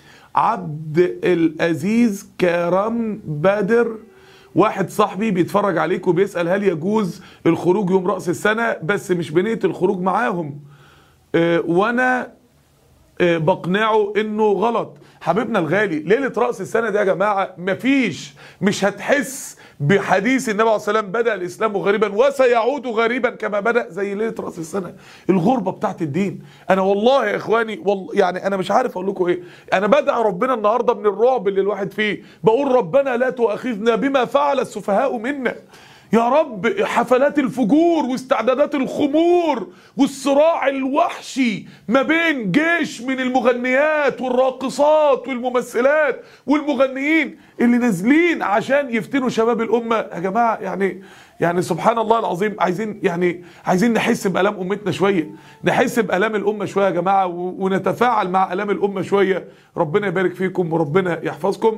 عبد العزيز كرم بدر واحد صاحبي بيتفرج عليك وبيسأل هل يجوز الخروج يوم رأس السنة بس مش بنية الخروج معاهم اه وانا اه بقنعه انه غلط حبيبنا الغالي ليلة رأس السنة دي يا جماعة مفيش مش هتحس بحديث النبي عليه الصلاة والسلام بدأ الإسلام غريبا وسيعود غريبا كما بدأ زي ليلة رأس السنة الغربة بتاعت الدين أنا والله يا إخواني والله يعني أنا مش عارف أقول لكم إيه أنا بدعي ربنا النهاردة من الرعب اللي الواحد فيه بقول ربنا لا تؤاخذنا بما فعل السفهاء منا يا رب حفلات الفجور واستعدادات الخمور والصراع الوحشي ما بين جيش من المغنيات والراقصات والممثلات والمغنيين اللي نازلين عشان يفتنوا شباب الامه يا جماعه يعني يعني سبحان الله العظيم عايزين يعني عايزين نحس بالام امتنا شويه نحس بالام الامه شويه يا جماعه و- ونتفاعل مع الام الامه شويه ربنا يبارك فيكم وربنا يحفظكم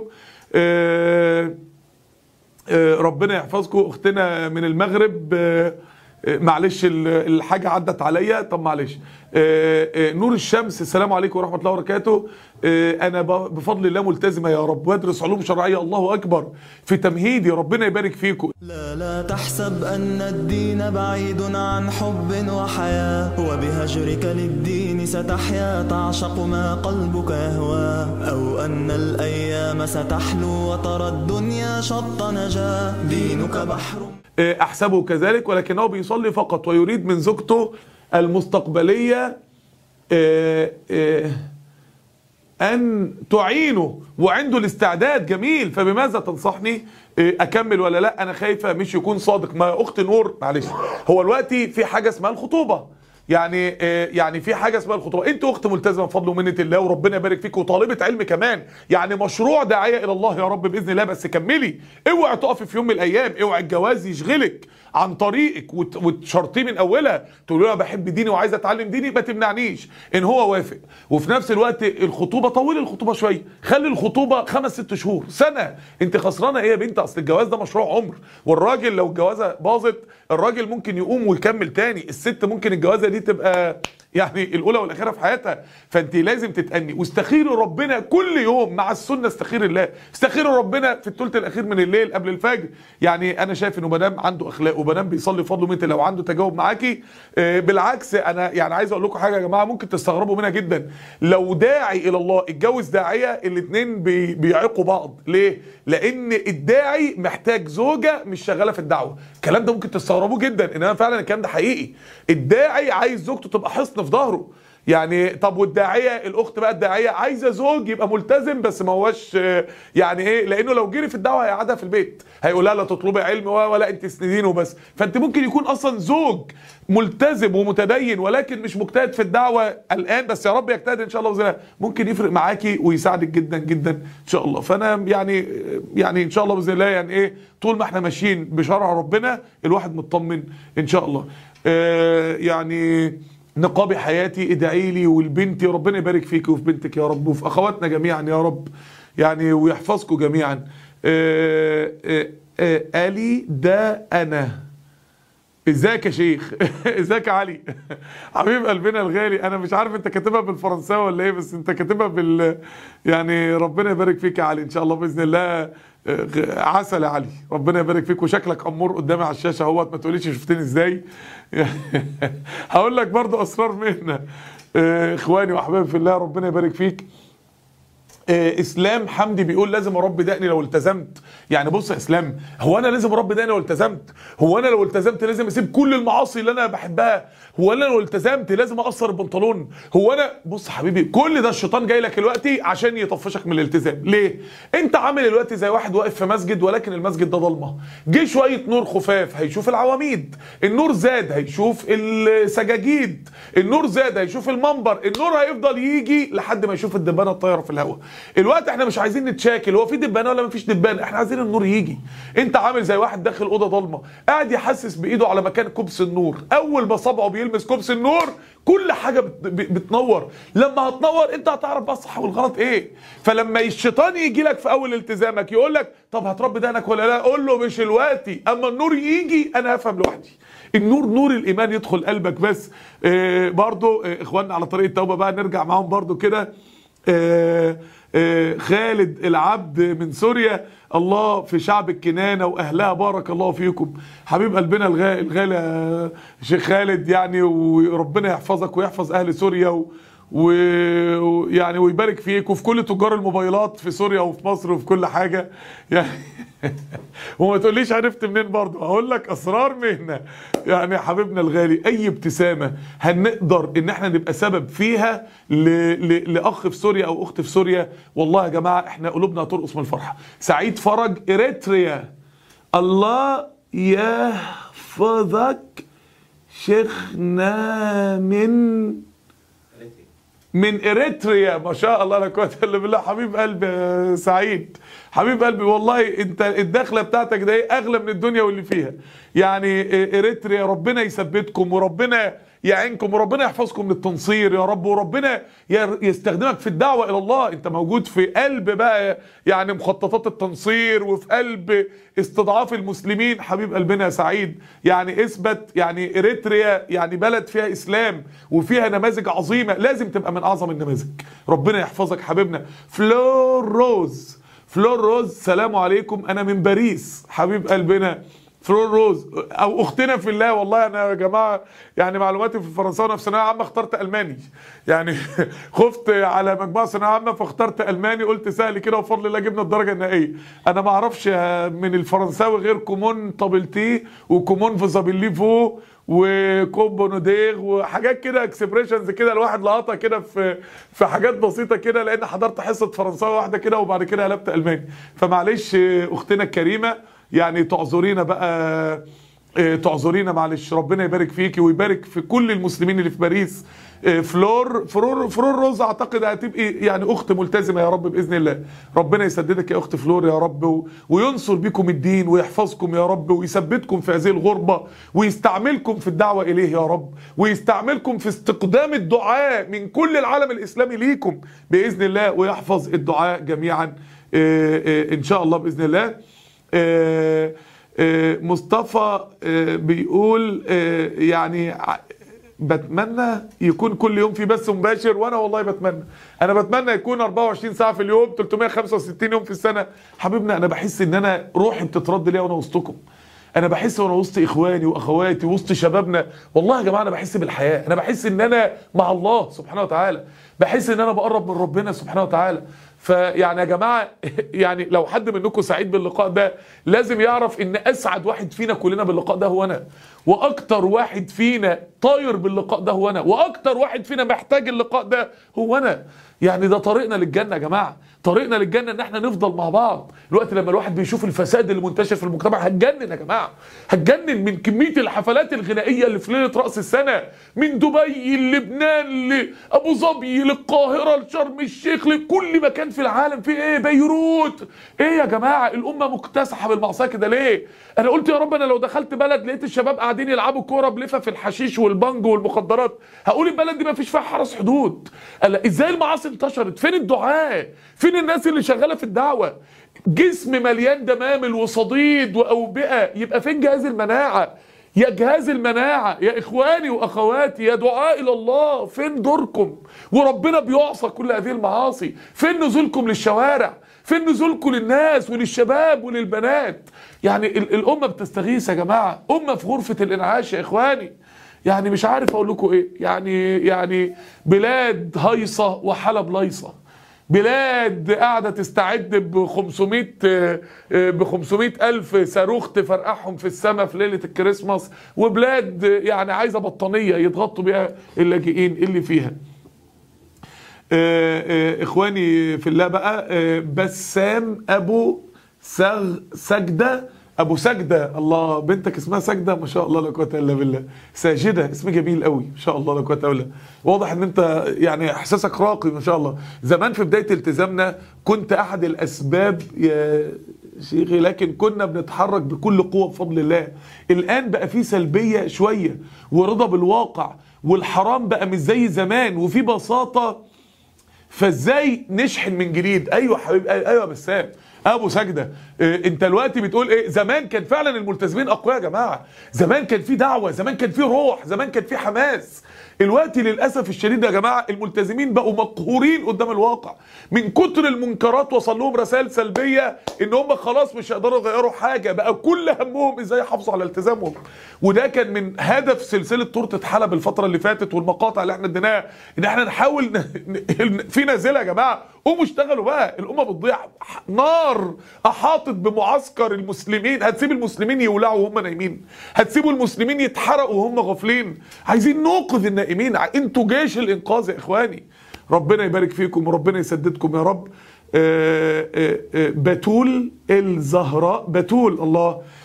آه آه، ربنا يحفظكم اختنا من المغرب آه، آه، معلش ال- الحاجه عدت عليا طب معلش آه، آه، نور الشمس السلام عليكم ورحمه الله وبركاته آه، انا ب- بفضل الله ملتزمه يا رب وادرس علوم شرعيه الله اكبر في تمهيدي ربنا يبارك فيكم لا لا تحسب أن الدين بعيد عن حب وحياة وبهجرك للدين ستحيا تعشق ما قلبك يهوى أو أن الأيام ستحلو وترى الدنيا شط نجاة دينك بحر آه، احسبه كذلك ولكنه بيصلي فقط ويريد من زوجته المستقبليه آه، آه، ان تعينه وعنده الاستعداد جميل فبماذا تنصحني آه، اكمل ولا لا انا خايفه مش يكون صادق ما يا اخت نور معلش هو دلوقتي في حاجه اسمها الخطوبه يعني آه، يعني في حاجه اسمها الخطوبه انت اخت ملتزمه بفضل ومنه الله وربنا يبارك فيك وطالبه علم كمان يعني مشروع داعيه الى الله يا رب باذن الله بس كملي اوعي تقفي في يوم من الايام اوعي الجواز يشغلك عن طريقك وت- وتشرطيه من اولها تقول له انا بحب ديني وعايز اتعلم ديني ما تمنعنيش ان هو وافق وفي نفس الوقت الخطوبه طولي الخطوبه شويه خلي الخطوبه خمس ست شهور سنه انت خسرانه ايه يا بنت اصل الجواز ده مشروع عمر والراجل لو الجوازه باظت الراجل ممكن يقوم ويكمل تاني الست ممكن الجوازه دي تبقى يعني الاولى والاخيره في حياتها فانت لازم تتأني واستخيري ربنا كل يوم مع السنه استخير الله استخيري ربنا في الثلث الاخير من الليل قبل الفجر يعني انا شايف انه مدام عنده اخلاق ومدام بيصلي فضله انت لو عنده تجاوب معاكي آه، بالعكس انا يعني عايز اقول لكم حاجه يا جماعه ممكن تستغربوا منها جدا لو داعي الى الله اتجوز داعيه الاثنين بي بيعيقوا بعض ليه لان الداعي محتاج زوجه مش شغاله في الدعوه الكلام ده ممكن تستغربوه جدا انما فعلا الكلام ده حقيقي الداعي عايز زوجته تبقى حصن في ظهره يعني طب والداعيه الاخت بقى الداعيه عايزه زوج يبقى ملتزم بس ما هوش آه، يعني ايه لانه لو جري في الدعوه هيقعدها في البيت هيقول لها لا تطلبي علم و- ولا انت تسندين وبس فانت ممكن يكون اصلا زوج ملتزم ومتدين ولكن مش مجتهد في الدعوه الان بس يا رب يجتهد ان شاء الله باذن الله ممكن يفرق معاكي ويساعدك جدا جدا ان شاء الله فانا يعني يعني ان شاء الله باذن الله يعني ايه طول ما احنا ماشيين بشرع ربنا الواحد مطمن ان شاء الله آه يعني نقابي حياتي ادعي لي ولبنتي ربنا يبارك فيك وفي بنتك يا رب وفي اخواتنا جميعا يا رب يعني ويحفظكم جميعا آه آه آه الي ده انا ازيك يا شيخ ازيك يا علي حبيب قلبنا الغالي انا مش عارف انت كاتبها بالفرنساوي ولا ايه بس انت كاتبها بال يعني ربنا يبارك فيك يا علي ان شاء الله باذن الله آه، عسل يا علي ربنا يبارك فيك وشكلك امور قدامي على الشاشه اهوت ما تقوليش شفتني ازاي هقول لك برضو اسرار مهنه آه، اخواني واحبابي في الله ربنا يبارك فيك آه، اسلام حمدي بيقول لازم اربي دقني لو التزمت يعني بص يا اسلام هو انا لازم اربي دقني لو التزمت هو انا لو التزمت لازم اسيب كل المعاصي اللي انا بحبها هو انا لو التزمت لازم اقصر البنطلون هو انا بص حبيبي كل ده الشيطان جاي لك دلوقتي عشان يطفشك من الالتزام ليه انت عامل دلوقتي زي واحد واقف في مسجد ولكن المسجد ده ضلمه جه شويه نور خفاف هيشوف العواميد النور زاد هيشوف السجاجيد النور زاد هيشوف المنبر النور هيفضل يجي لحد ما يشوف الدبانه الطايره في الهواء الوقت احنا مش عايزين نتشاكل هو في دبانه ولا مفيش دبانه احنا عايزين النور يجي انت عامل زي واحد داخل اوضه ضلمه قاعد يحسس بايده على مكان كبس النور اول ما صبعه بيلمس كبس النور كل حاجه بت- ب- بتنور لما هتنور انت هتعرف بقى الصح والغلط ايه فلما الشيطان يجي لك في اول التزامك يقول لك طب هتربي دقنك ولا لا قول له مش الوقتي اما النور يجي انا هفهم لوحدي النور نور الايمان يدخل قلبك بس آه برضو آه اخواننا على طريق التوبه بقى نرجع معاهم برضو كده آه آه خالد العبد من سوريا الله في شعب الكنانة وأهلها بارك الله فيكم حبيب قلبنا الغالي الغالي يا شيخ خالد يعني وربنا يحفظك ويحفظ أهل سوريا و ويعني ويبارك فيك وفي كل تجار الموبايلات في سوريا وفي مصر وفي كل حاجة يعني وما تقوليش عرفت منين برضه هقول لك اسرار مهنه يعني يا حبيبنا الغالي اي ابتسامه هنقدر ان احنا نبقى سبب فيها ل... ل... لاخ في سوريا او اخت في سوريا والله يا جماعه احنا قلوبنا هترقص من الفرحه سعيد فرج اريتريا الله يحفظك شيخنا من من اريتريا ما شاء الله لا قوه الا بالله حبيب قلبي يا سعيد حبيب قلبي والله انت الدخله بتاعتك ده ايه اغلى من الدنيا واللي فيها يعني اريتريا ربنا يثبتكم وربنا يعينكم وربنا يحفظكم من التنصير يا رب وربنا ي- يستخدمك في الدعوه الى الله انت موجود في قلب بقى يعني مخططات التنصير وفي قلب استضعاف المسلمين حبيب قلبنا يا سعيد يعني اثبت يعني اريتريا يعني بلد فيها اسلام وفيها نماذج عظيمه لازم تبقى من اعظم النماذج ربنا يحفظك حبيبنا فلور روز فلور روز سلام عليكم انا من باريس حبيب قلبنا فلور روز او اختنا في الله والله انا يا جماعه يعني معلوماتي في الفرنساوي انا في ثانويه عامه اخترت الماني يعني خفت على مجموعه ثانويه عامه فاخترت الماني قلت سهل كده وبفضل الله جبنا الدرجه النهائيه انا ما اعرفش من الفرنساوي غير كومون طابلتي وكومون فيزابيليفو وكومبونودير وحاجات كده اكسبريشنز كده الواحد لقطها كده في في حاجات بسيطه كده لان حضرت حصه فرنساوي واحده كده وبعد كده قلبت الماني فمعلش اختنا الكريمه يعني تعذرينا بقى آه، تعذرينا معلش ربنا يبارك فيكي ويبارك في كل المسلمين اللي في باريس آه، فلور فلور فلور روز اعتقد هتبقي يعني اخت ملتزمه يا رب باذن الله ربنا يسددك يا اخت فلور يا رب و- وينصر بكم الدين ويحفظكم يا رب ويثبتكم في هذه الغربه ويستعملكم في الدعوه اليه يا رب ويستعملكم في استقدام الدعاء من كل العالم الاسلامي ليكم باذن الله ويحفظ الدعاء جميعا آه، آه، ان شاء الله باذن الله آه، آه، مصطفى آه، بيقول آه، يعني ع- بتمنى يكون كل يوم في بث مباشر وانا والله بتمنى انا بتمنى يكون 24 ساعه في اليوم 365 يوم في السنه حبيبنا انا بحس ان انا روحي بتترد ليا وانا وسطكم انا بحس وانا وسط اخواني واخواتي وسط شبابنا والله يا جماعه انا بحس بالحياه انا بحس ان انا مع الله سبحانه وتعالى بحس ان انا بقرب من ربنا سبحانه وتعالى فيعني يا جماعه يعني لو حد منكم سعيد باللقاء ده لازم يعرف ان اسعد واحد فينا كلنا باللقاء ده هو انا واكتر واحد فينا طاير باللقاء ده هو انا واكتر واحد فينا محتاج اللقاء ده هو انا يعني ده طريقنا للجنه يا جماعه طريقنا للجنه ان احنا نفضل مع بعض الوقت لما الواحد بيشوف الفساد اللي منتشر في المجتمع هتجنن يا جماعه هتجنن من كميه الحفلات الغنائيه اللي في ليله راس السنه من دبي لبنان لابو ظبي للقاهره لشرم الشيخ لكل مكان في العالم في ايه بيروت ايه يا جماعه الامه مكتسحه بالمعصيه كده ليه انا قلت يا رب انا لو دخلت بلد لقيت الشباب قاعدين يلعبوا كوره بلفه الحشيش والبانجو والمخدرات هقول البلد دي ما فيش فيها حرس حدود قال ازاي المعاصي انتشرت فين الدعاء فين الناس اللي شغاله في الدعوه جسم مليان دمامل وصديد واوبئه يبقى فين جهاز المناعه يا جهاز المناعة يا إخواني وأخواتي يا دعاء إلى الله فين دوركم وربنا بيعصى كل هذه المعاصي فين نزولكم للشوارع فين نزولكم للناس وللشباب وللبنات يعني ال- الأمة بتستغيث يا جماعة أمة في غرفة الإنعاش يا إخواني يعني مش عارف أقول لكم إيه يعني يعني بلاد هيصة وحلب ليصة بلاد قاعده تستعد ب 500 ب 500 الف صاروخ تفرقعهم في السماء في ليله الكريسماس وبلاد يعني عايزه بطانيه يتغطوا بيها اللاجئين اللي فيها آه، آه، اخواني في الله بقى آه، بسام ابو سغ سجده ابو سجده الله بنتك اسمها سجده ما شاء الله لا قوه الا بالله ساجده اسم جميل قوي ما شاء الله لا قوه الا بالله واضح ان انت يعني احساسك راقي ما شاء الله زمان في بدايه التزامنا كنت احد الاسباب يا شيخي لكن كنا بنتحرك بكل قوه بفضل الله الان بقى في سلبيه شويه ورضا بالواقع والحرام بقى مش زي زمان وفي بساطه فازاي نشحن من جديد ايوه حبيبي ايوه يا بسام ابو سجده إيه انت دلوقتي بتقول ايه زمان كان فعلا الملتزمين اقوياء يا جماعه زمان كان في دعوه زمان كان في روح زمان كان في حماس الوقت للاسف الشديد يا جماعه الملتزمين بقوا مقهورين قدام الواقع من كتر المنكرات وصل لهم رسائل سلبيه ان هم خلاص مش هيقدروا يغيروا حاجه بقى كل همهم ازاي يحافظوا على التزامهم وده كان من هدف سلسله تورته حلب الفتره اللي فاتت والمقاطع اللي احنا اديناها ان احنا نحاول ن... ن... في نازله يا جماعه قوموا اشتغلوا بقى الامه بتضيع نار احاطت بمعسكر المسلمين هتسيب المسلمين يولعوا وهم نايمين هتسيبوا المسلمين يتحرقوا وهم غافلين عايزين نوقظ النائمين انتوا جيش الانقاذ يا اخواني ربنا يبارك فيكم وربنا يسددكم يا رب آه، آه، آه، بتول الزهراء بتول الله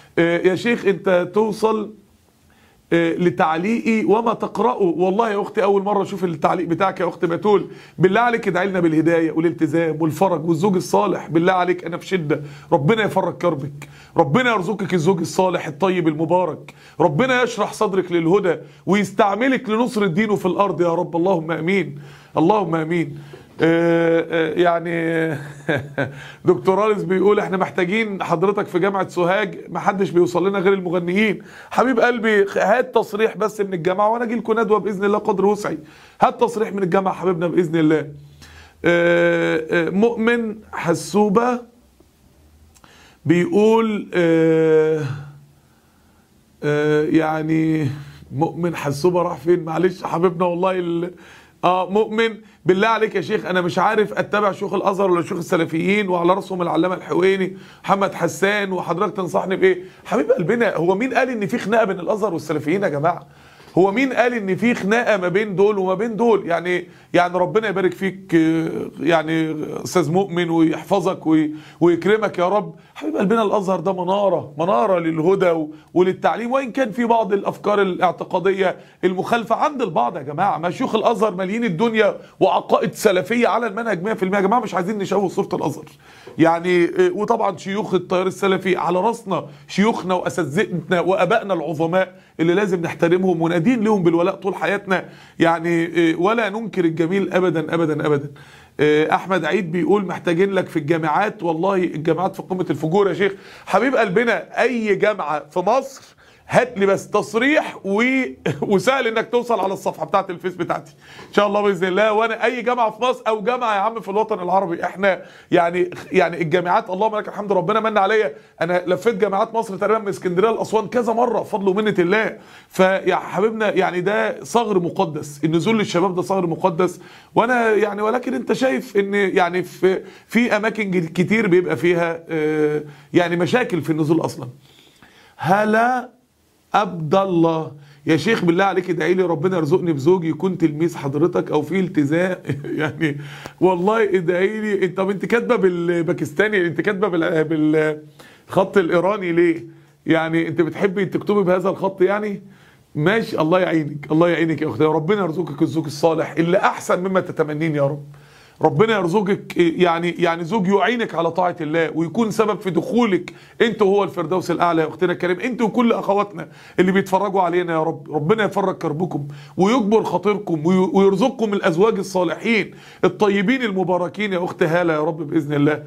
آه، يا شيخ انت توصل آه، لتعليقي وما تقرأه والله يا أختي أول مرة أشوف التعليق بتاعك يا أختي بتول بالله عليك ادعي لنا بالهداية والالتزام والفرج والزوج الصالح بالله عليك أنا في شدة ربنا يفرج كربك ربنا يرزقك الزوج الصالح الطيب المبارك ربنا يشرح صدرك للهدى ويستعملك لنصر الدين في الأرض يا رب اللهم أمين اللهم أمين آه، آه، يعني دكتور رالس بيقول احنا محتاجين حضرتك في جامعة سوهاج محدش بيوصل لنا غير المغنيين حبيب قلبي هات تصريح بس من الجامعة وانا اجي لكم ندوة باذن الله قدر وسعي هات تصريح من الجامعة حبيبنا باذن الله آه، آه، مؤمن حسوبة بيقول آه، آه، يعني مؤمن حسوبة راح فين معلش حبيبنا والله ال... اه مؤمن بالله عليك يا شيخ انا مش عارف اتبع شيوخ الازهر ولا شيوخ السلفيين وعلى راسهم العلامه الحويني محمد حسان وحضرتك تنصحني بايه حبيب قلبنا هو مين قال ان في خناقه بين الازهر والسلفيين يا جماعه هو مين قال ان في خناقه ما بين دول وما بين دول يعني يعني ربنا يبارك فيك آه، يعني استاذ مؤمن ويحفظك وي- ويكرمك يا رب حبيب قلبنا الازهر ده مناره مناره للهدى و- وللتعليم وان كان في بعض الافكار الاعتقاديه المخالفه عند البعض يا جماعه ما شيوخ الازهر ماليين الدنيا وعقائد سلفيه على المنهج 100% يا جماعه مش عايزين نشوه صوره الازهر يعني آه، وطبعا شيوخ التيار السلفي على راسنا شيوخنا واساتذتنا وابائنا العظماء اللي لازم نحترمهم وندين لهم بالولاء طول حياتنا يعني آه، ولا ننكر الجميل ابدا ابدا ابدا آه، احمد عيد بيقول محتاجين لك في الجامعات والله الجامعات في قمه الفجور يا شيخ حبيب قلبنا اي جامعه في مصر هات لي بس تصريح و... وسهل انك توصل على الصفحه بتاعت الفيس بتاعتي ان شاء الله باذن الله وانا اي جامعه في مصر او جامعه يا عم في الوطن العربي احنا يعني يعني الجامعات اللهم لك الحمد ربنا من عليا انا لفيت جامعات مصر تقريبا من اسكندريه لاسوان كذا مره بفضل ومنه الله فيا حبيبنا يعني ده ثغر مقدس النزول للشباب ده ثغر مقدس وانا يعني ولكن انت شايف ان يعني في في اماكن كتير بيبقى فيها آه، يعني مشاكل في النزول اصلا هلا عبد الله يا شيخ بالله عليك ادعي لي ربنا يرزقني بزوج يكون تلميذ حضرتك او في التزام يعني والله ادعي لي انت طب انت كاتبه بالباكستاني انت كاتبه بال- بالخط الايراني ليه؟ يعني انت بتحبي تكتبي بهذا الخط يعني؟ ماشي الله يعينك الله يعينك يا اختي ربنا يرزقك الزوج الصالح اللي احسن مما تتمنين يا رب ربنا يرزقك يعني يعني زوج يعينك على طاعه الله ويكون سبب في دخولك انت وهو الفردوس الاعلى يا اختنا الكريم انت وكل اخواتنا اللي بيتفرجوا علينا يا رب ربنا يفرج كربكم ويجبر خاطركم وي- ويرزقكم الازواج الصالحين الطيبين المباركين يا اخت هاله يا رب باذن الله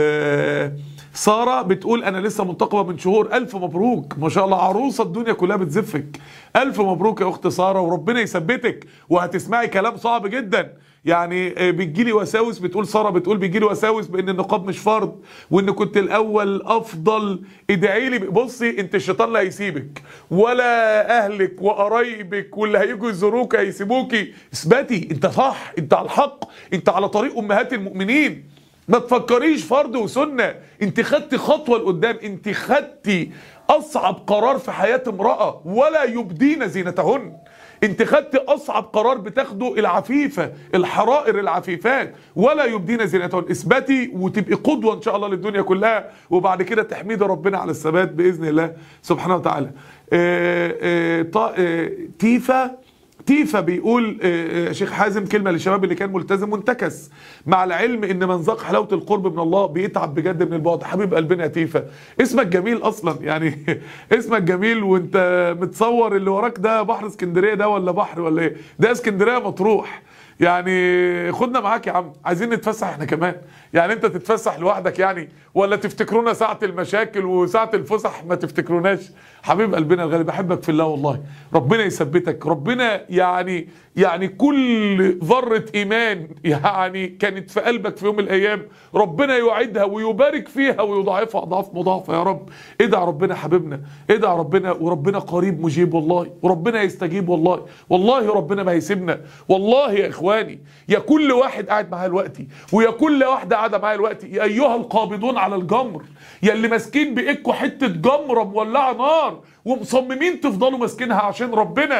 آه ساره بتقول انا لسه منتقبه من شهور الف مبروك ما شاء الله عروسه الدنيا كلها بتزفك الف مبروك يا اخت ساره وربنا يثبتك وهتسمعي كلام صعب جدا يعني آه، بتجيلي وساوس بتقول ساره بتقول بيجيلي وساوس بان النقاب مش فرض وان كنت الاول افضل ادعي لي بصي انت الشيطان لا هيسيبك ولا اهلك وقرايبك واللي هيجوا يزوروك هيسيبوكي اثبتي انت صح انت على الحق انت على طريق امهات المؤمنين ما تفكريش فرض وسنه انت خدتي خطوه لقدام انت خدتي اصعب قرار في حياه امراه ولا يبدين زينتهن انت خدت اصعب قرار بتاخده العفيفه الحرائر العفيفات ولا يبدين زينتهن اثبتي وتبقي قدوه ان شاء الله للدنيا كلها وبعد كده تحميد ربنا على الثبات باذن الله سبحانه وتعالى آه، آه، طا- آه، تيفا تيفا بيقول آه، آه، شيخ حازم كلمه للشباب اللي كان ملتزم وانتكس مع العلم ان من ذاق حلاوه القرب من الله بيتعب بجد من البعد حبيب قلبنا يا تيفا اسمك جميل اصلا يعني اسمك جميل وانت متصور اللي وراك ده بحر اسكندريه ده ولا بحر ولا ايه ده اسكندريه مطروح يعني خدنا معاك يا عم عايزين نتفسح احنا كمان يعني انت تتفسح لوحدك يعني ولا تفتكرونا ساعة المشاكل وساعة الفسح ما تفتكروناش حبيب قلبنا الغالي بحبك في الله والله ربنا يثبتك ربنا يعني يعني كل ذرة ايمان يعني كانت في قلبك في يوم من الايام ربنا يعيدها ويبارك فيها ويضاعفها اضعاف مضاعفة يا رب ادعى ربنا حبيبنا ادعى ربنا وربنا قريب مجيب والله وربنا يستجيب والله والله ربنا ما هيسيبنا والله يا اخواني يا كل واحد قاعد معايا دلوقتي ويا كل واحده قاعده معايا دلوقتي يا ايها القابضون على الجمر يا اللي ماسكين بايدكم حته جمره مولعه نار ومصممين تفضلوا ماسكينها عشان ربنا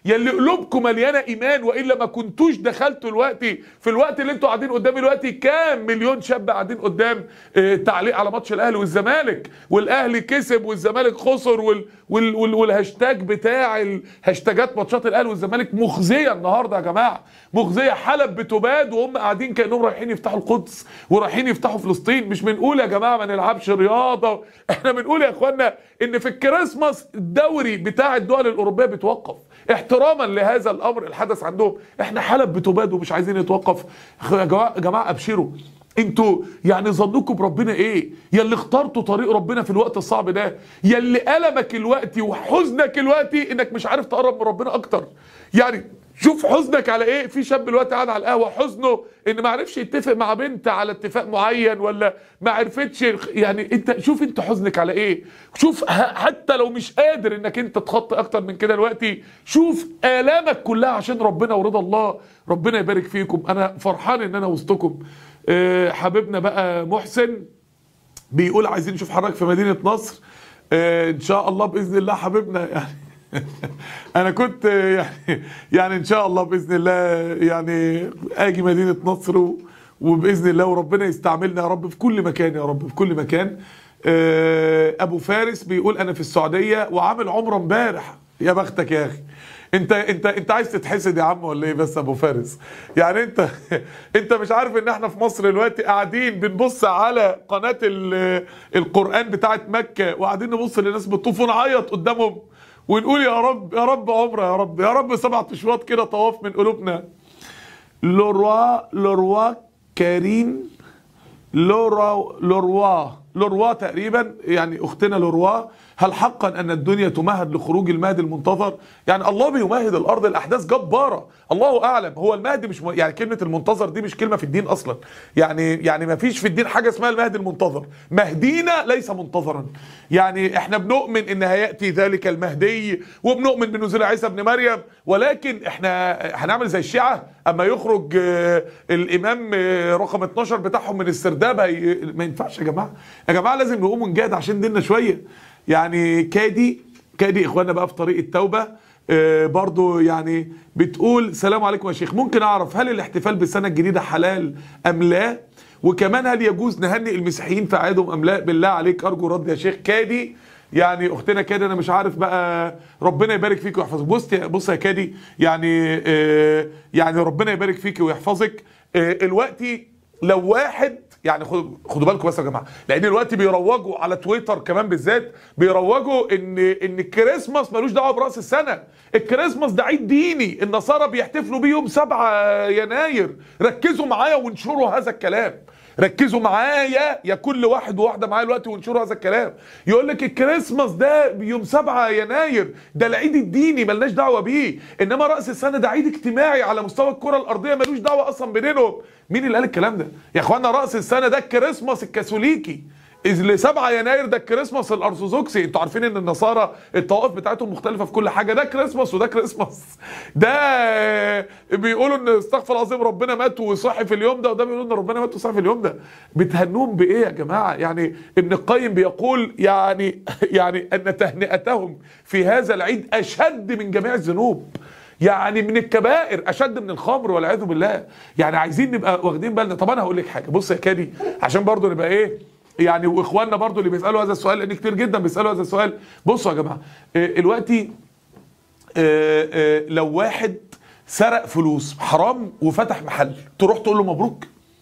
يلي قلوبكم مليانه ايمان والا ما كنتوش دخلتوا دلوقتي في الوقت اللي انتوا قاعدين قدامي دلوقتي كام مليون شاب قاعدين قدام آه، تعليق على ماتش الاهلي والزمالك والاهلي كسب والزمالك خسر وال وال وال والهاشتاج بتاع الهاشتاجات ماتشات الاهلي والزمالك مخزيه النهارده يا جماعه مخزيه حلب بتباد وهم قاعدين كانهم رايحين يفتحوا القدس ورايحين يفتحوا فلسطين مش بنقول يا جماعه ما نلعبش رياضه احنا بنقول يا اخوانا ان في الكريسماس الدوري بتاع الدول الاوروبيه بيتوقف احتراما لهذا الامر الحدث عندهم احنا حلب بتباد ومش عايزين يتوقف يا جماعه يا جماعه ابشروا انتوا يعني ظنكم بربنا ايه يا اللي اخترتوا طريق ربنا في الوقت الصعب ده يا اللي ألمك الوقت وحزنك الوقت انك مش عارف تقرب من ربنا اكتر يعني شوف حزنك على ايه في شاب دلوقتي قاعد على القهوه حزنه ان ما عرفش يتفق مع بنت على اتفاق معين ولا ما عرفتش يعني انت شوف انت حزنك على ايه شوف ه- حتى لو مش قادر انك انت تخطي اكتر من كده دلوقتي شوف الامك كلها عشان ربنا ورضا الله ربنا يبارك فيكم انا فرحان ان انا وسطكم آه، حبيبنا بقى محسن بيقول عايزين نشوف حضرتك في مدينة نصر آه، ان شاء الله باذن الله حبيبنا يعني انا كنت آه، يعني يعني ان شاء الله باذن الله يعني اجي مدينة نصر و- وباذن الله وربنا يستعملنا يا رب في كل مكان يا رب في كل مكان آه، ابو فارس بيقول انا في السعودية وعامل عمرة امبارح يا بختك يا اخي انت انت انت عايز تتحسد يا عم ولا ايه بس يا ابو فارس يعني انت انت مش عارف ان احنا في مصر دلوقتي قاعدين بنبص على قناه ال- القران بتاعه مكه وقاعدين نبص لناس بتطوف ونعيط قدامهم ونقول يا رب يا رب عمره يا رب يا رب سبع اشواط كده طواف من قلوبنا لوروا لوروا كريم لورا لوروا لوروا تقريبا يعني اختنا لوروا هل حقا ان الدنيا تمهد لخروج المهدي المنتظر يعني الله بيمهد الارض الاحداث جباره الله اعلم هو المهدي مش م... يعني كلمه المنتظر دي مش كلمه في الدين اصلا يعني يعني ما فيش في الدين حاجه اسمها المهدي المنتظر مهدينا ليس منتظرا يعني احنا بنؤمن ان هياتي ذلك المهدي وبنؤمن بنزول عيسى ابن مريم ولكن احنا هنعمل زي الشيعه اما يخرج آه، الامام آه، رقم 12 بتاعهم من السرداب هي... ما ينفعش يا جماعه يا جماعه لازم نقوم ونجاهد عشان ديننا شويه يعني كادي كادي اخواننا بقى في طريق التوبه آه، برضو يعني بتقول سلام عليكم يا شيخ ممكن اعرف هل الاحتفال بالسنه الجديده حلال ام لا وكمان هل يجوز نهنئ المسيحيين في اعيادهم ام لا بالله عليك ارجو رد يا شيخ كادي يعني اختنا كادي انا مش عارف بقى ربنا يبارك فيك ويحفظك بص يا بص يا كادي يعني آه يعني ربنا يبارك فيك ويحفظك آه الوقتي لو واحد يعني خد- خدوا بالكم بس يا جماعه لان دلوقتي بيروجوا على تويتر كمان بالذات بيروجوا ان ان الكريسماس ملوش دعوه براس السنه الكريسماس ده عيد ديني النصارى بيحتفلوا بيه يوم 7 يناير ركزوا معايا وانشروا هذا الكلام ركزوا معايا يا كل واحد وواحده معايا دلوقتي وانشروا هذا الكلام يقول لك الكريسماس ده يوم 7 يناير ده العيد الديني ملناش دعوه بيه انما راس السنه ده عيد اجتماعي على مستوى الكره الارضيه ملوش دعوه اصلا بينهم مين اللي قال الكلام ده يا اخوانا راس السنه ده الكريسماس الكاثوليكي اللي 7 يناير ده الكريسماس الارثوذكسي انتوا عارفين ان النصارى الطوائف بتاعتهم مختلفه في كل حاجه ده كريسماس وده كريسماس ده بيقولوا ان استغفر العظيم ربنا مات وصحي في اليوم ده وده بيقولوا ان ربنا مات وصحي في اليوم ده بتهنوهم بايه يا جماعه يعني ابن القيم بيقول يعني يعني ان تهنئتهم في هذا العيد اشد من جميع الذنوب يعني من الكبائر اشد من الخمر والعياذ بالله يعني عايزين نبقى واخدين بالنا طب انا هقول لك حاجه بص يا كادي عشان برضو نبقى ايه يعني واخواننا برضو اللي بيسالوا هذا السؤال لان كتير جدا بيسالوا هذا السؤال بصوا يا جماعه آه، دلوقتي آه، آه، لو واحد سرق فلوس حرام وفتح محل تروح تقول له مبروك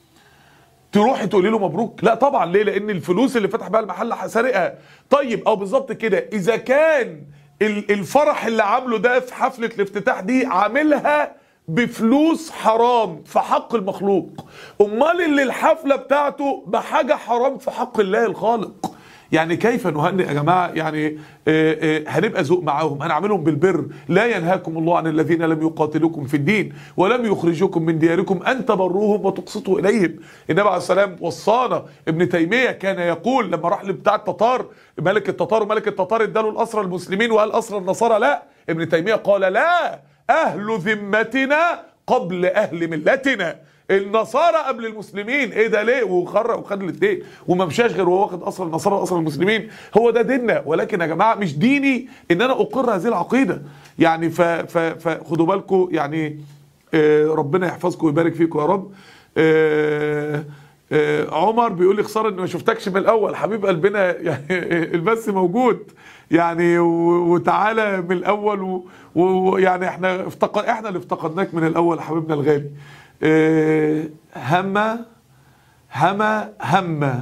تروحي تقولي له مبروك لا طبعا ليه لان الفلوس اللي فتح بيها المحل سارقها طيب او بالظبط كده اذا كان ال- الفرح اللي عامله ده في حفله الافتتاح دي عاملها بفلوس حرام في حق المخلوق امال اللي الحفله بتاعته بحاجه حرام في حق الله الخالق يعني كيف نهنئ يا جماعه يعني آه، آه، هنبقى ذوق معاهم هنعملهم بالبر لا ينهاكم الله عن الذين لم يقاتلوكم في الدين ولم يخرجوكم من دياركم ان تبروهم وتقسطوا اليهم النبي عليه السلام وصانا ابن تيميه كان يقول لما راح لبتاع التتار ملك التتار وملك التتار اداله الاسرى المسلمين وقال اسرى النصارى لا ابن تيميه قال لا اهل ذمتنا قبل اهل ملتنا النصارى قبل المسلمين ايه ده ليه وخرق وخد الاثنين وما مشاش غير وهو واخد اصل النصارى واصل المسلمين هو ده ديننا ولكن يا جماعه مش ديني ان انا اقر هذه العقيده يعني ف ف فخدوا بالكم يعني آه، ربنا يحفظكم ويبارك فيكم يا رب آه، آه، عمر بيقول لي خساره اني ما شفتكش من الاول حبيب قلبنا يعني البث موجود يعني و- وتعالى من الاول و- و- ويعني احنا افتقد احنا اللي افتقدناك من الاول حبيبنا الغالي آه، هما هما هما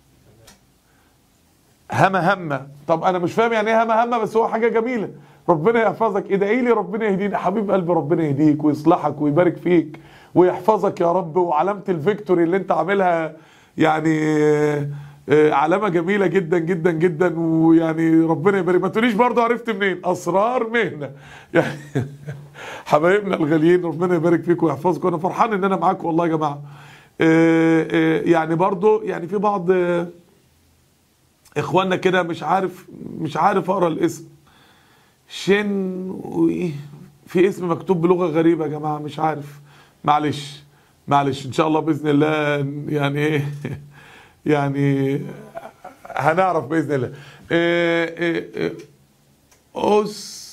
هما هما طب انا مش فاهم يعني ايه هما هما بس هو حاجه جميله ربنا يحفظك ادعي لي ربنا يهدينا حبيب قلبي ربنا يهديك ويصلحك ويبارك فيك ويحفظك يا رب وعلامه الفيكتوري اللي انت عاملها يعني آه، آه، علامه جميله جدا جدا جدا ويعني ربنا يبارك ما تقوليش برضه عرفت منين اسرار مهنه يعني حبايبنا الغاليين ربنا يبارك فيكم ويحفظكم انا فرحان ان انا معاكم والله يا جماعه آه، آه، يعني برضه يعني في بعض آه، اخواننا كده مش عارف مش عارف اقرا الاسم شن وايه في اسم مكتوب بلغه غريبه يا جماعه مش عارف معلش معلش ان شاء الله باذن الله يعني ايه يعني هنعرف باذن الله إيه إيه إيه أوس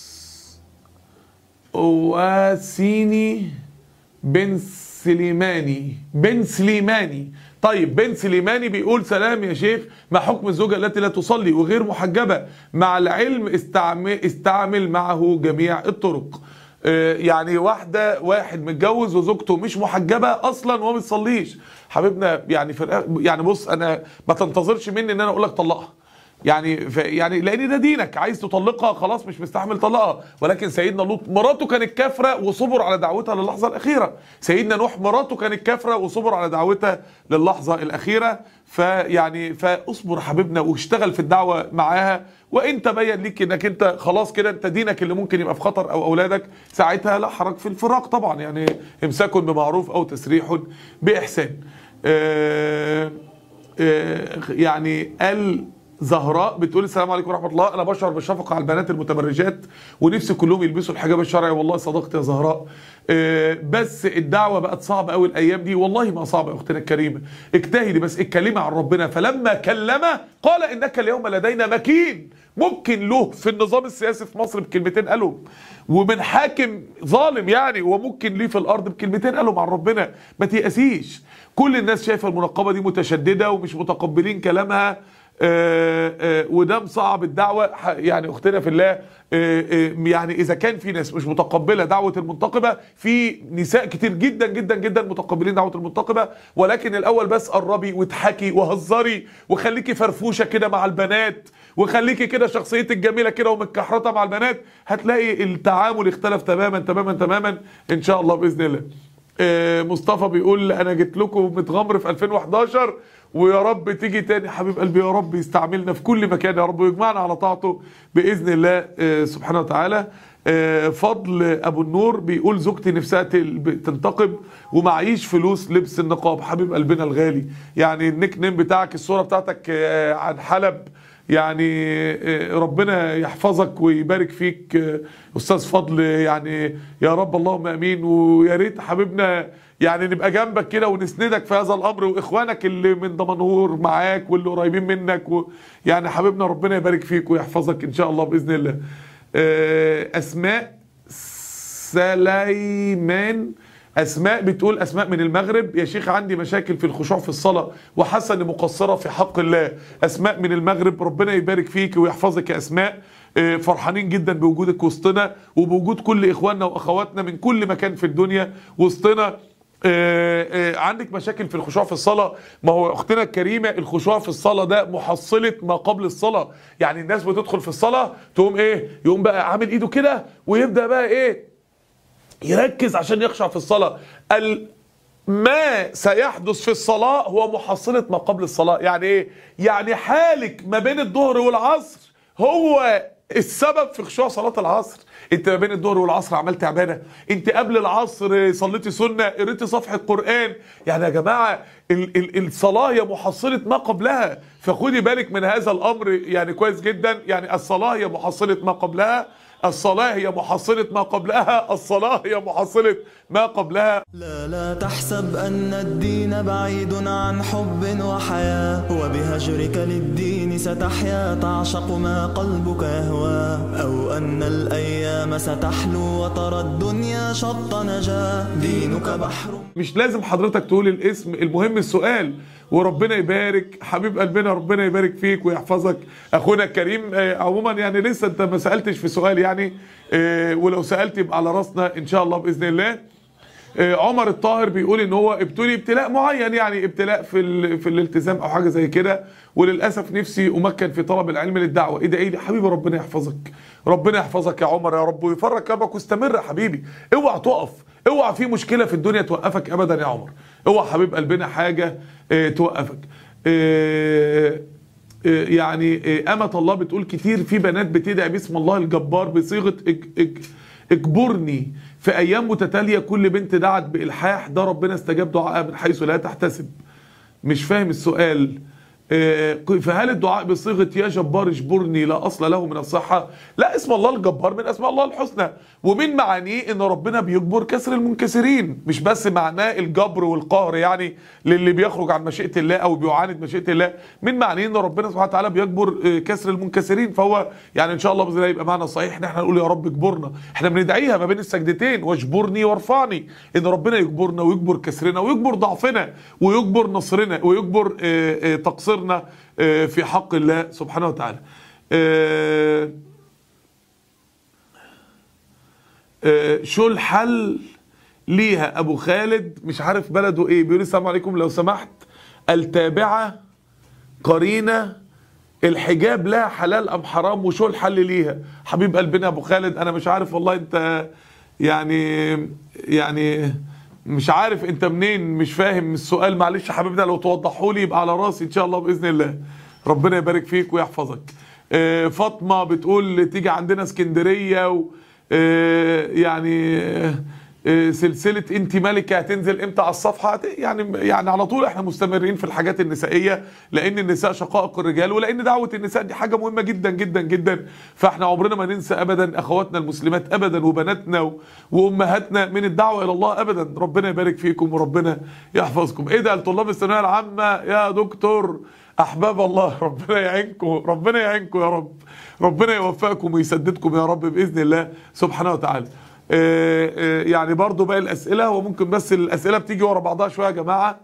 أواسيني بن سليماني بن سليماني طيب بن سليماني بيقول سلام يا شيخ ما حكم الزوجة التي لا تصلي وغير محجبة مع العلم استعمل, استعمل معه جميع الطرق آه، يعني واحدة واحد متجوز وزوجته مش محجبة أصلا وما بتصليش حبيبنا يعني في الآخر- يعني بص أنا ما تنتظرش مني إن أنا أقول لك طلقها يعني ف يعني لان ده دينك عايز تطلقها خلاص مش مستحمل طلقها ولكن سيدنا لوط مراته كانت كافره وصبر على دعوتها للحظه الاخيره سيدنا نوح مراته كانت كافره وصبر على دعوتها للحظه الاخيره فيعني فاصبر حبيبنا واشتغل في الدعوه معاها وان تبين ليك انك انت خلاص كده انت دينك اللي ممكن يبقى في خطر او اولادك ساعتها لا حرج في الفراق طبعا يعني امساك بمعروف او تسريح باحسان آه آه، يعني ال زهراء بتقول السلام عليكم ورحمه الله انا بشعر بالشفقه على البنات المتبرجات ونفسي كلهم يلبسوا الحجاب الشرعي والله صدقت يا زهراء آه، بس الدعوه بقت صعبه قوي الايام دي والله ما صعبه يا اختنا الكريمه اجتهدي بس اتكلمي عن ربنا فلما كلمه قال انك اليوم لدينا مكين ممكن له في النظام السياسي في مصر بكلمتين قالهم ومن حاكم ظالم يعني وممكن ليه في الارض بكلمتين قالهم عن ربنا ما تيأسيش كل الناس شايفه المنقبه دي متشدده ومش متقبلين كلامها آه، آه، وده مصعب الدعوه ح- يعني اختنا في الله آه، آه، يعني اذا كان في ناس مش متقبله دعوه المنتقبه في نساء كتير جدا جدا جدا متقبلين دعوه المنتقبه ولكن الاول بس قربي واضحكي وهزري وخليكي فرفوشه كده مع البنات وخليكي كده شخصيتك جميله كده ومتكحرطه مع البنات هتلاقي التعامل اختلف تماما تماما تماما ان شاء الله باذن الله آه، مصطفى بيقول انا جيت لكم متغمر في 2011 ويا رب تيجي تاني حبيب قلبي يا رب يستعملنا في كل مكان يا رب ويجمعنا على طاعته باذن الله آه، سبحانه وتعالى آه، فضل ابو النور بيقول زوجتي نفسها تل- تنتقب ومعيش فلوس لبس النقاب حبيب قلبنا الغالي يعني النيك نيم بتاعك الصوره بتاعتك آه، عن حلب يعني آه، ربنا يحفظك ويبارك فيك آه، استاذ فضل يعني يا رب اللهم امين ويا ريت حبيبنا يعني نبقى جنبك كده ونسندك في هذا الامر واخوانك اللي من دمنهور معاك واللي قريبين منك و يعني حبيبنا ربنا يبارك فيك ويحفظك ان شاء الله باذن الله آه، اسماء سليمان اسماء بتقول اسماء من المغرب يا شيخ عندي مشاكل في الخشوع في الصلاه وحاسه اني مقصره في حق الله اسماء من المغرب ربنا يبارك فيك ويحفظك يا اسماء آه، فرحانين جدا بوجودك وسطنا وبوجود كل اخواننا واخواتنا من كل مكان في الدنيا وسطنا آه، آه، عندك مشاكل في الخشوع في الصلاة ما هو أختنا الكريمة الخشوع في الصلاة ده محصلة ما قبل الصلاة يعني الناس بتدخل في الصلاة تقوم إيه يقوم بقى عامل إيده كده ويبدأ بقى إيه يركز عشان يخشع في الصلاة ال ما سيحدث في الصلاة هو محصلة ما قبل الصلاة يعني ايه يعني حالك ما بين الظهر والعصر هو السبب في خشوع صلاة العصر انت ما بين الظهر والعصر عملت عبادة انت قبل العصر صليتي سنة قريتي صفحة قرآن يعني يا جماعة ال ال الصلاة هي محصلة ما قبلها فخدي بالك من هذا الامر يعني كويس جدا يعني الصلاة هي محصلة ما قبلها الصلاة هي محصلة ما قبلها الصلاة هي محصلة ما قبلها لا لا تحسب أن الدين بعيد عن حب وحياة وبهجرك للدين ستحيا تعشق ما قلبك يهوى أو أن الأيام ستحلو وترى الدنيا شط نجاة دينك بحر مش لازم حضرتك تقول الاسم المهم السؤال وربنا يبارك حبيب قلبنا ربنا يبارك فيك ويحفظك اخونا الكريم آه، عموما يعني لسه انت ما سالتش في سؤال يعني آه، ولو سالت يبقى على راسنا ان شاء الله باذن الله آه، عمر الطاهر بيقول ان هو ابتلي ابتلاء معين يعني ابتلاء في ال- في الالتزام او حاجه زي كده وللاسف نفسي امكن في طلب العلم للدعوه ايه ده ايه ده حبيبي ربنا يحفظك ربنا يحفظك يا عمر يا رب ويفرج كربك واستمر يا حبيبي اوعى تقف اوعى في مشكله في الدنيا توقفك ابدا يا عمر اوعى حبيب قلبنا حاجه اه توقفك اه اه يعني اه أمة الله بتقول كتير في بنات بتدعي باسم الله الجبار بصيغة اج اج اجبرني في أيام متتالية كل بنت دعت بإلحاح ده ربنا استجاب دعائها من حيث لا تحتسب مش فاهم السؤال آه، فهل الدعاء بصيغه يا جبار اجبرني لا اصل له من الصحه؟ لا اسم الله الجبار من اسماء الله الحسنى ومن معانيه ان ربنا بيجبر كسر المنكسرين مش بس معناه الجبر والقهر يعني للي بيخرج عن مشيئه الله او بيعاند مشيئه الله من معانيه ان ربنا سبحانه وتعالى بيجبر آه، كسر المنكسرين فهو يعني ان شاء الله باذن الله يبقى معنى صحيح ان احنا نقول يا رب اجبرنا احنا بندعيها ما بين السجدتين واجبرني وارفعني ان ربنا يجبرنا ويجبر كسرنا ويجبر ضعفنا ويجبر نصرنا ويجبر آه، آه، تقصيرنا آه، في حق الله سبحانه وتعالى آه، آه، شو الحل ليها ابو خالد مش عارف بلده ايه بيقول السلام عليكم لو سمحت التابعه قرينه الحجاب لها حلال ام حرام وشو الحل ليها حبيب قلبنا ابو خالد انا مش عارف والله انت يعني يعني مش عارف انت منين مش فاهم السؤال معلش يا حبيبنا لو توضحوا لي يبقى على راسي ان شاء الله باذن الله ربنا يبارك فيك ويحفظك آه، فاطمه بتقول تيجي عندنا اسكندريه و آه، يعني آه، آه، سلسله انت ملكه هتنزل امتى على الصفحه هت- يعني يعني على طول احنا مستمرين في الحاجات النسائيه لان النساء شقائق الرجال ولان دعوه النساء دي حاجه مهمه جدا جدا جدا فاحنا عمرنا ما ننسى ابدا اخواتنا المسلمات ابدا وبناتنا و- وامهاتنا من الدعوه الى الله ابدا ربنا يبارك فيكم وربنا يحفظكم ايه ده لطلاب الثانويه العامه يا دكتور احباب الله ربنا يعينكم ربنا يعينكم يا رب ربنا يوفقكم ويسددكم يا رب باذن الله سبحانه وتعالى آه، آه، يعني برضو باقي الاسئله وممكن بس الاسئله بتيجي ورا بعضها شويه يا جماعه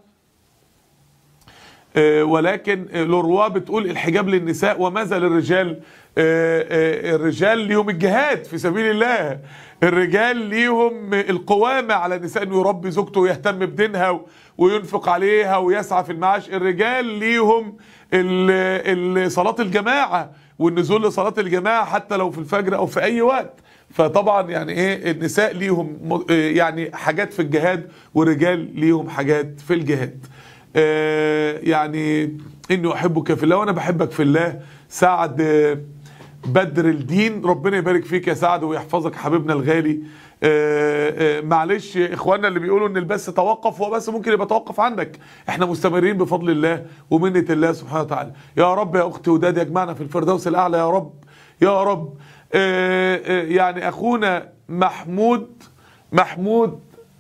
آه، ولكن آه، لوروا بتقول الحجاب للنساء وماذا للرجال آه، آه، الرجال ليهم الجهاد في سبيل الله الرجال ليهم القوامة على النساء انه يربي زوجته ويهتم بدينها و- وينفق عليها ويسعى في المعاش الرجال ليهم ال- ال- صلاة الجماعة والنزول لصلاة الجماعة حتى لو في الفجر او في اي وقت فطبعا يعني ايه النساء ليهم م- آه، يعني حاجات في الجهاد والرجال ليهم حاجات في الجهاد آه، يعني اني احبك في الله وانا بحبك في الله سعد آه، بدر الدين ربنا يبارك فيك يا سعد ويحفظك حبيبنا الغالي آه، آه، معلش اخواننا اللي بيقولوا ان البث توقف هو بس ممكن يبقى توقف عندك احنا مستمرين بفضل الله ومنة الله سبحانه وتعالى يا رب يا اختي وداد يجمعنا في الفردوس الاعلى يا رب يا رب آه، آه، يعني اخونا محمود محمود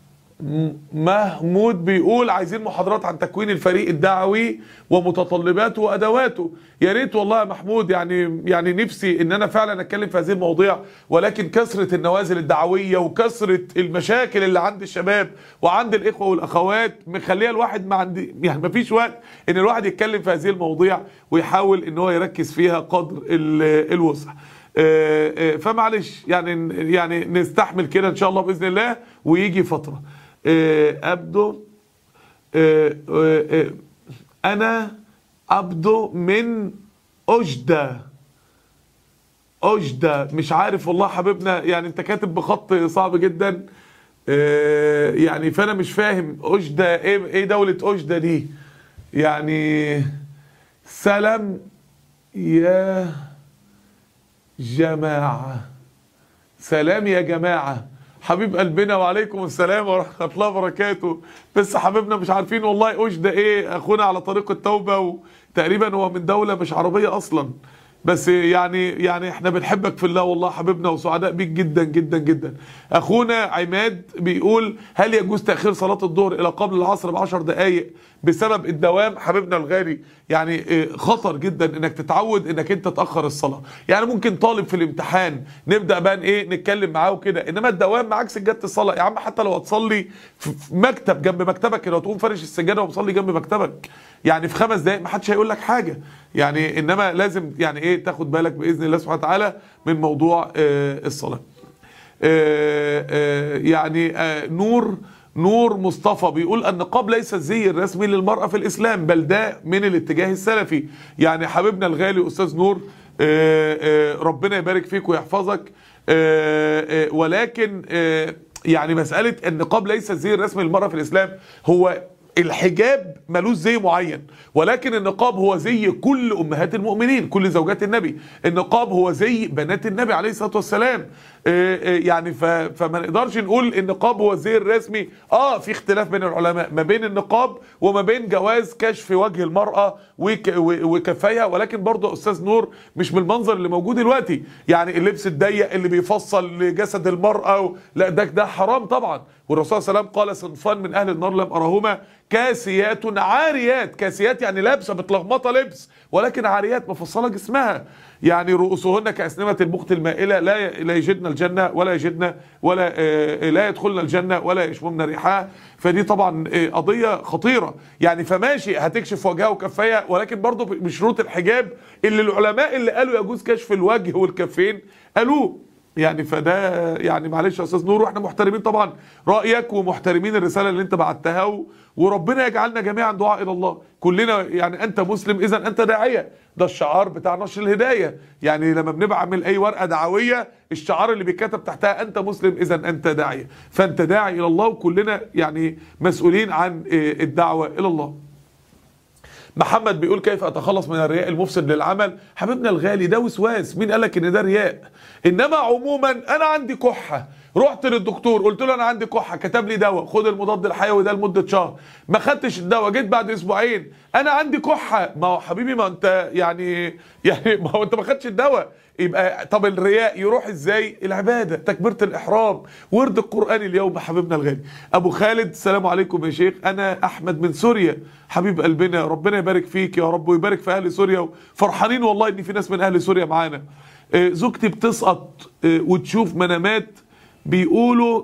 محمود بيقول عايزين محاضرات عن تكوين الفريق الدعوي ومتطلباته وادواته يا ريت والله يا محمود يعني يعني نفسي ان انا فعلا اتكلم في هذه المواضيع ولكن كثره النوازل الدعويه وكثره المشاكل اللي عند الشباب وعند الاخوه والاخوات مخليه الواحد ما عندي يعني ما فيش وقت ان الواحد يتكلم في هذه المواضيع ويحاول ان هو يركز فيها قدر ال- الوسع آه، آه، فمعلش يعني يعني نستحمل كده ان شاء الله باذن الله ويجي فتره آه، ابدو آه، آه، آه، انا ابدو من اجده اجده مش عارف والله حبيبنا يعني انت كاتب بخط صعب جدا آه، يعني فانا مش فاهم اجده ايه ايه دوله اجده دي يعني سلام يا جماعة سلام يا جماعة حبيب قلبنا وعليكم السلام ورحمة الله وبركاته بس حبيبنا مش عارفين والله ايش ده ايه اخونا على طريق التوبة وتقريبا هو من دولة مش عربية اصلا بس يعني يعني احنا بنحبك في الله والله حبيبنا وسعداء بيك جدا جدا جدا اخونا عماد بيقول هل يجوز تاخير صلاه الظهر الى قبل العصر بعشر دقائق بسبب الدوام حبيبنا الغالي يعني اه، خطر جدا انك تتعود انك انت تاخر الصلاه يعني ممكن طالب في الامتحان نبدا بقى ايه نتكلم معاه وكده انما الدوام معاك سجاده الصلاه يا عم حتى لو هتصلي في في مكتب جنب مكتبك كده وتقوم فرش السجاده ومصلي جنب مكتبك يعني في خمس دقائق ما حدش هيقول لك حاجه يعني انما لازم يعني ايه تاخد بالك باذن الله سبحانه وتعالى من موضوع اه، الصلاه آه، آه، يعني آه، نور نور مصطفى بيقول النقاب ليس الزي الرسمي للمرأة في الإسلام بل ده من الاتجاه السلفي يعني حبيبنا الغالي أستاذ نور آه، آه، ربنا يبارك فيك ويحفظك آه، آه، ولكن آه، يعني مسألة النقاب ليس الزي الرسمي للمرأة في الإسلام هو الحجاب ملوش زي معين ولكن النقاب هو زي كل امهات المؤمنين كل زوجات النبي النقاب هو زي بنات النبي عليه الصلاه والسلام آه، آه، يعني ف- فما نقدرش نقول النقاب هو الزي الرسمي اه في اختلاف بين العلماء ما بين النقاب وما بين جواز كشف وجه المراه وك- و- وكفيها ولكن برضه استاذ نور مش بالمنظر اللي موجود دلوقتي يعني اللبس الضيق اللي بيفصل لجسد المراه و... لا ده ده حرام طبعا والرسول صلى الله عليه وسلم قال صنفان من اهل النار لم ارهما كاسيات عاريات كاسيات يعني لابسه متلخبطه لبس ولكن عاريات مفصله جسمها يعني رؤوسهن كاسنمه البخت المائله لا ي- لا يجدن الجنه ولا يجدن ولا آه، لا يدخلن الجنه ولا يشممن ريحها فدي طبعا آه، قضيه خطيره يعني فماشي هتكشف وجهها وكفيها ولكن برضه بشروط الحجاب اللي العلماء اللي قالوا يجوز كشف الوجه والكفين قالوه يعني فده يعني معلش يا استاذ نور واحنا محترمين طبعا رايك ومحترمين الرساله اللي انت بعتها و... وربنا يجعلنا جميعا دعاء الى الله كلنا يعني انت مسلم اذا انت داعيه ده الشعار بتاع نشر الهدايه يعني لما بنعمل اي ورقه دعويه الشعار اللي بيتكتب تحتها انت مسلم اذا انت داعيه فانت داعي الى الله وكلنا يعني مسؤولين عن آه، الدعوه الى الله محمد بيقول كيف اتخلص من الرياء المفسد للعمل حبيبنا الغالي ده وسواس مين قالك ان ده رياء انما عموما انا عندي كحه رحت للدكتور قلت له انا عندي كحه كتب لي دواء خد المضاد الحيوي ده لمده شهر ما خدتش الدواء جيت بعد اسبوعين انا عندي كحه ما هو حبيبي ما انت يعني يعني ما هو انت ما خدتش الدواء يبقى طب الرياء يروح ازاي العباده تكبيره الاحرام ورد القران اليوم حبيبنا الغالي ابو خالد السلام عليكم يا شيخ انا احمد من سوريا حبيب قلبنا ربنا يبارك فيك يا رب ويبارك في اهل سوريا فرحانين والله ان في ناس من اهل سوريا معانا آه، زوجتي بتسقط آه، وتشوف منامات بيقولوا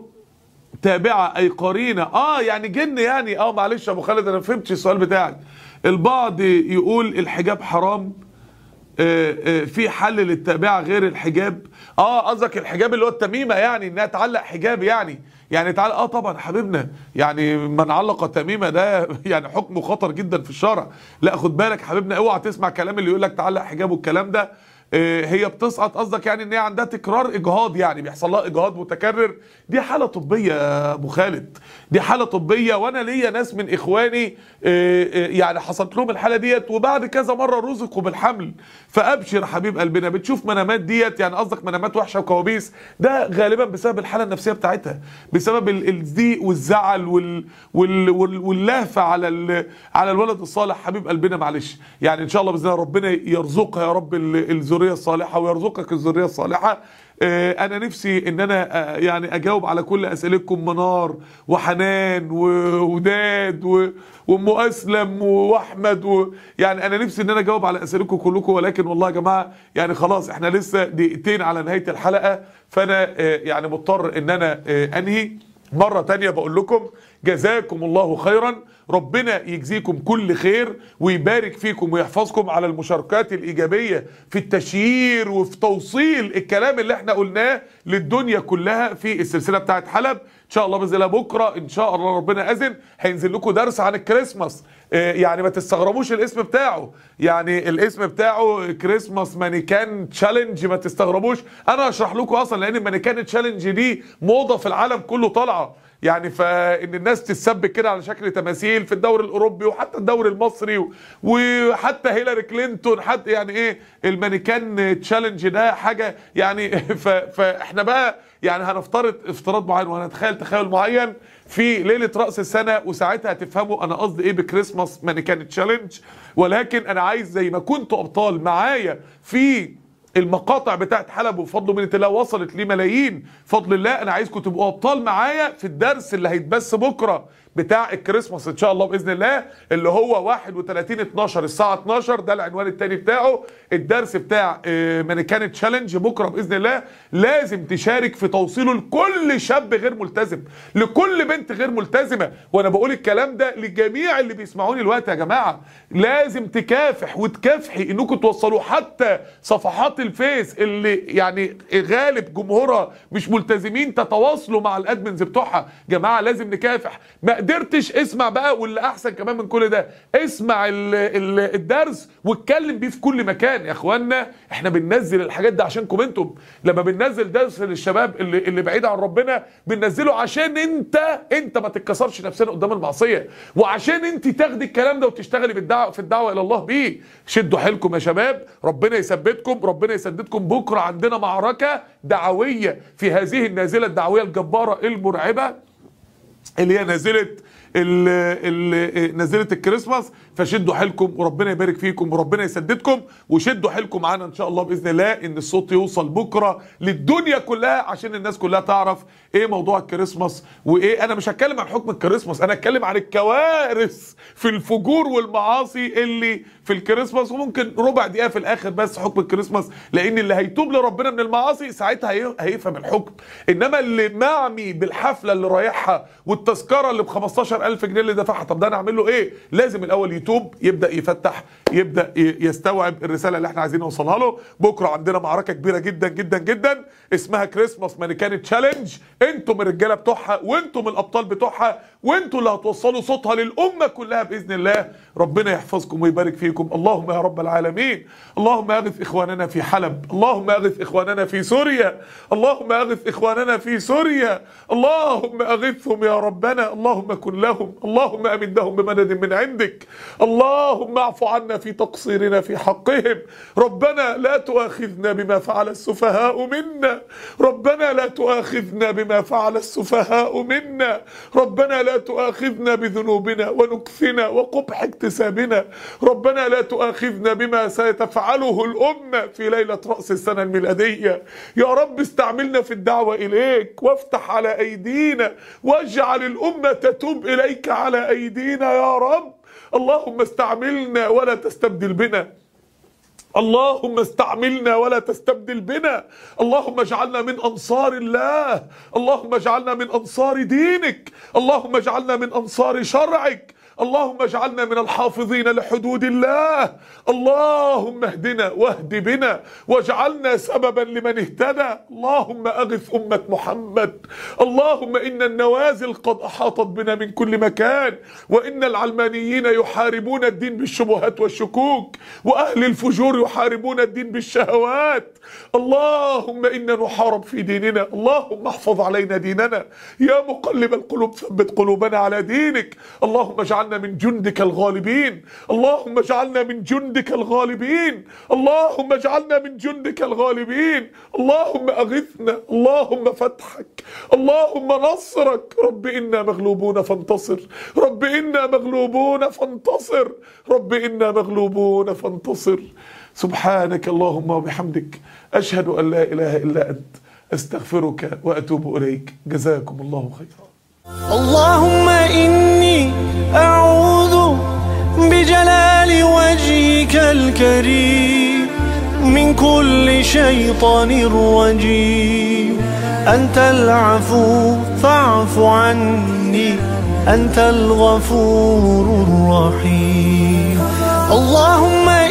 تابعة أي قرينة آه يعني جن يعني آه معلش يا أبو خالد أنا ما فهمتش السؤال بتاعك البعض يقول الحجاب حرام آه، آه، في حل للتابعة غير الحجاب اه قصدك الحجاب اللي هو التميمة يعني انها تعلق حجاب يعني يعني تعالى اه طبعا حبيبنا يعني من علق تميمة ده يعني حكمه خطر جدا في الشرع لا خد بالك حبيبنا اوعى تسمع كلام اللي يقول لك تعلق حجاب والكلام ده آه، هي بتسقط قصدك يعني ان هي عندها تكرار اجهاض يعني بيحصل لها اجهاض متكرر دي حاله طبيه يا ابو خالد دي حاله طبيه وانا ليا ناس من اخواني آه، آه، يعني حصلت لهم الحاله ديت وبعد كذا مره رزقوا بالحمل فابشر حبيب قلبنا بتشوف منامات ديت يعني قصدك منامات وحشه وكوابيس ده غالبا بسبب الحاله النفسيه بتاعتها بسبب ال- الضيق والزعل وال وال وال واللهفه على ال- على الولد الصالح حبيب قلبنا معلش يعني ان شاء الله باذن الله ربنا يرزقها يا رب ال- الذريه الصالحه ويرزقك الذريه الصالحه آه، انا نفسي ان انا آه، يعني اجاوب على كل اسئلتكم منار وحنان ووداد و- وام اسلم واحمد و... يعني انا نفسي ان انا اجاوب على اسئلتكم كلكم ولكن والله يا جماعه يعني خلاص احنا لسه دقيقتين على نهايه الحلقه فانا آه، يعني مضطر ان انا آه، انهي مرة تانية بقول لكم جزاكم الله خيرا ربنا يجزيكم كل خير ويبارك فيكم ويحفظكم على المشاركات الإيجابية في التشيير وفي توصيل الكلام اللي احنا قلناه للدنيا كلها في السلسلة بتاعت حلب ان شاء الله باذن الله بكره ان شاء الله ربنا اذن هينزل لكم درس عن الكريسماس آه، يعني ما تستغربوش الاسم بتاعه يعني الاسم بتاعه كريسماس مانيكان تشالنج ما تستغربوش انا هشرح لكم اصلا لان المانيكان تشالنج دي موضه في العالم كله طالعه يعني فان الناس تتسبك كده على شكل تماثيل في الدوري الاوروبي وحتى الدوري المصري و- وحتى هيلاري كلينتون حتى يعني ايه المانيكان تشالنج ده حاجه يعني ف- فاحنا بقى يعني هنفترض افتراض معين وهنتخيل تخيل معين في ليله راس السنه وساعتها هتفهموا انا قصدي ايه بكريسماس مانيكان تشالنج ولكن انا عايز زي ما كنتوا ابطال معايا في المقاطع بتاعت حلب وفضل من الله وصلت لملايين فضل الله انا عايزكم تبقوا ابطال معايا في الدرس اللي هيتبث بكره بتاع الكريسماس ان شاء الله باذن الله اللي هو 31 12 الساعه 12 ده العنوان التاني بتاعه الدرس بتاع آه، مانيكان تشالنج بكره باذن الله لازم تشارك في توصيله لكل شاب غير ملتزم لكل بنت غير ملتزمه وانا بقول الكلام ده لجميع اللي بيسمعوني الوقت يا جماعه لازم تكافح وتكافحي انكم توصلوا حتى صفحات الفيس اللي يعني غالب جمهورها مش ملتزمين تتواصلوا مع الادمنز بتوعها جماعه لازم نكافح ما قدرتش اسمع بقى واللي احسن كمان من كل ده اسمع ال ال الدرس واتكلم بيه في كل مكان يا اخوانا احنا بننزل الحاجات دي عشانكم انتم لما بننزل درس للشباب اللي اللي بعيد عن ربنا بننزله عشان انت انت ما تتكسرش نفسنا قدام المعصيه وعشان انت تاخدي الكلام ده وتشتغلي بالدعوه في الدعوه الى الله بيه شدوا حيلكم يا شباب ربنا يثبتكم ربنا يسددكم بكره عندنا معركه دعويه في هذه النازله الدعويه الجباره المرعبه اللي هي نازله ال ال نازله الكريسماس فشدوا حيلكم وربنا يبارك فيكم وربنا يسددكم وشدوا حيلكم معانا ان شاء الله باذن الله ان الصوت يوصل بكره للدنيا كلها عشان الناس كلها تعرف ايه موضوع الكريسماس وايه انا مش هتكلم عن حكم الكريسماس انا هتكلم عن الكوارث في الفجور والمعاصي اللي في الكريسماس وممكن ربع دقيقه في الاخر بس حكم الكريسماس لان اللي هيتوب لربنا من المعاصي ساعتها هي- هيفهم الحكم انما اللي معمي بالحفله اللي رايحها والتذكره اللي ب 15000 جنيه اللي دفعها طب ده انا اعمل له ايه لازم الاول يتوب يبدا يفتح يبدا ي- يستوعب الرساله اللي احنا عايزين نوصلها له بكره عندنا معركه كبيره جدا جدا جدا اسمها كريسماس مانيكان تشالنج انتم الرجاله بتوعها وانتم الابطال بتوعها وانتم اللي هتوصلوا صوتها للامه كلها باذن الله ربنا يحفظكم ويبارك فيكم اللهم يا رب العالمين اللهم اغث اخواننا في حلب اللهم اغث اخواننا في سوريا اللهم اغث اخواننا في سوريا اللهم اغثهم يا ربنا اللهم كن لهم اللهم امدهم بمدد من عندك اللهم اعف عنا في تقصيرنا في حقهم ربنا لا تؤاخذنا بما فعل السفهاء منا ربنا لا تؤاخذنا بما فعل السفهاء منا ربنا لا تؤاخذنا بذنوبنا ونكثنا وقبح اكتسابنا ربنا لا تؤاخذنا بما ستفعله الأمة في ليلة رأس السنة الميلادية يا رب استعملنا في الدعوة إليك وافتح على أيدينا واجعل الأمة تتوب إليك على أيدينا يا رب اللهم استعملنا ولا تستبدل بنا اللهم استعملنا ولا تستبدل بنا اللهم اجعلنا من انصار الله اللهم اجعلنا من انصار دينك اللهم اجعلنا من انصار شرعك اللهم اجعلنا من الحافظين لحدود الله اللهم اهدنا واهد بنا واجعلنا سببا لمن اهتدى اللهم اغث امه محمد اللهم ان النوازل قد احاطت بنا من كل مكان وان العلمانيين يحاربون الدين بالشبهات والشكوك واهل الفجور يحاربون الدين بالشهوات اللهم انا نحارب في ديننا اللهم احفظ علينا ديننا يا مقلب القلوب ثبت قلوبنا على دينك اللهم اجعلنا من جندك الغالبين اللهم اجعلنا من جندك الغالبين اللهم اجعلنا من جندك الغالبين اللهم اغثنا اللهم فتحك اللهم نصرك رب انا مغلوبون فانتصر رب انا مغلوبون فانتصر رب انا مغلوبون فانتصر سبحانك اللهم وبحمدك اشهد ان لا اله الا انت استغفرك واتوب اليك جزاكم الله خيرا اللهم إني أعوذ بجلال وجهك الكريم من كل شيطان رجيم أنت العفو فاعف عني أنت الغفور الرحيم اللهم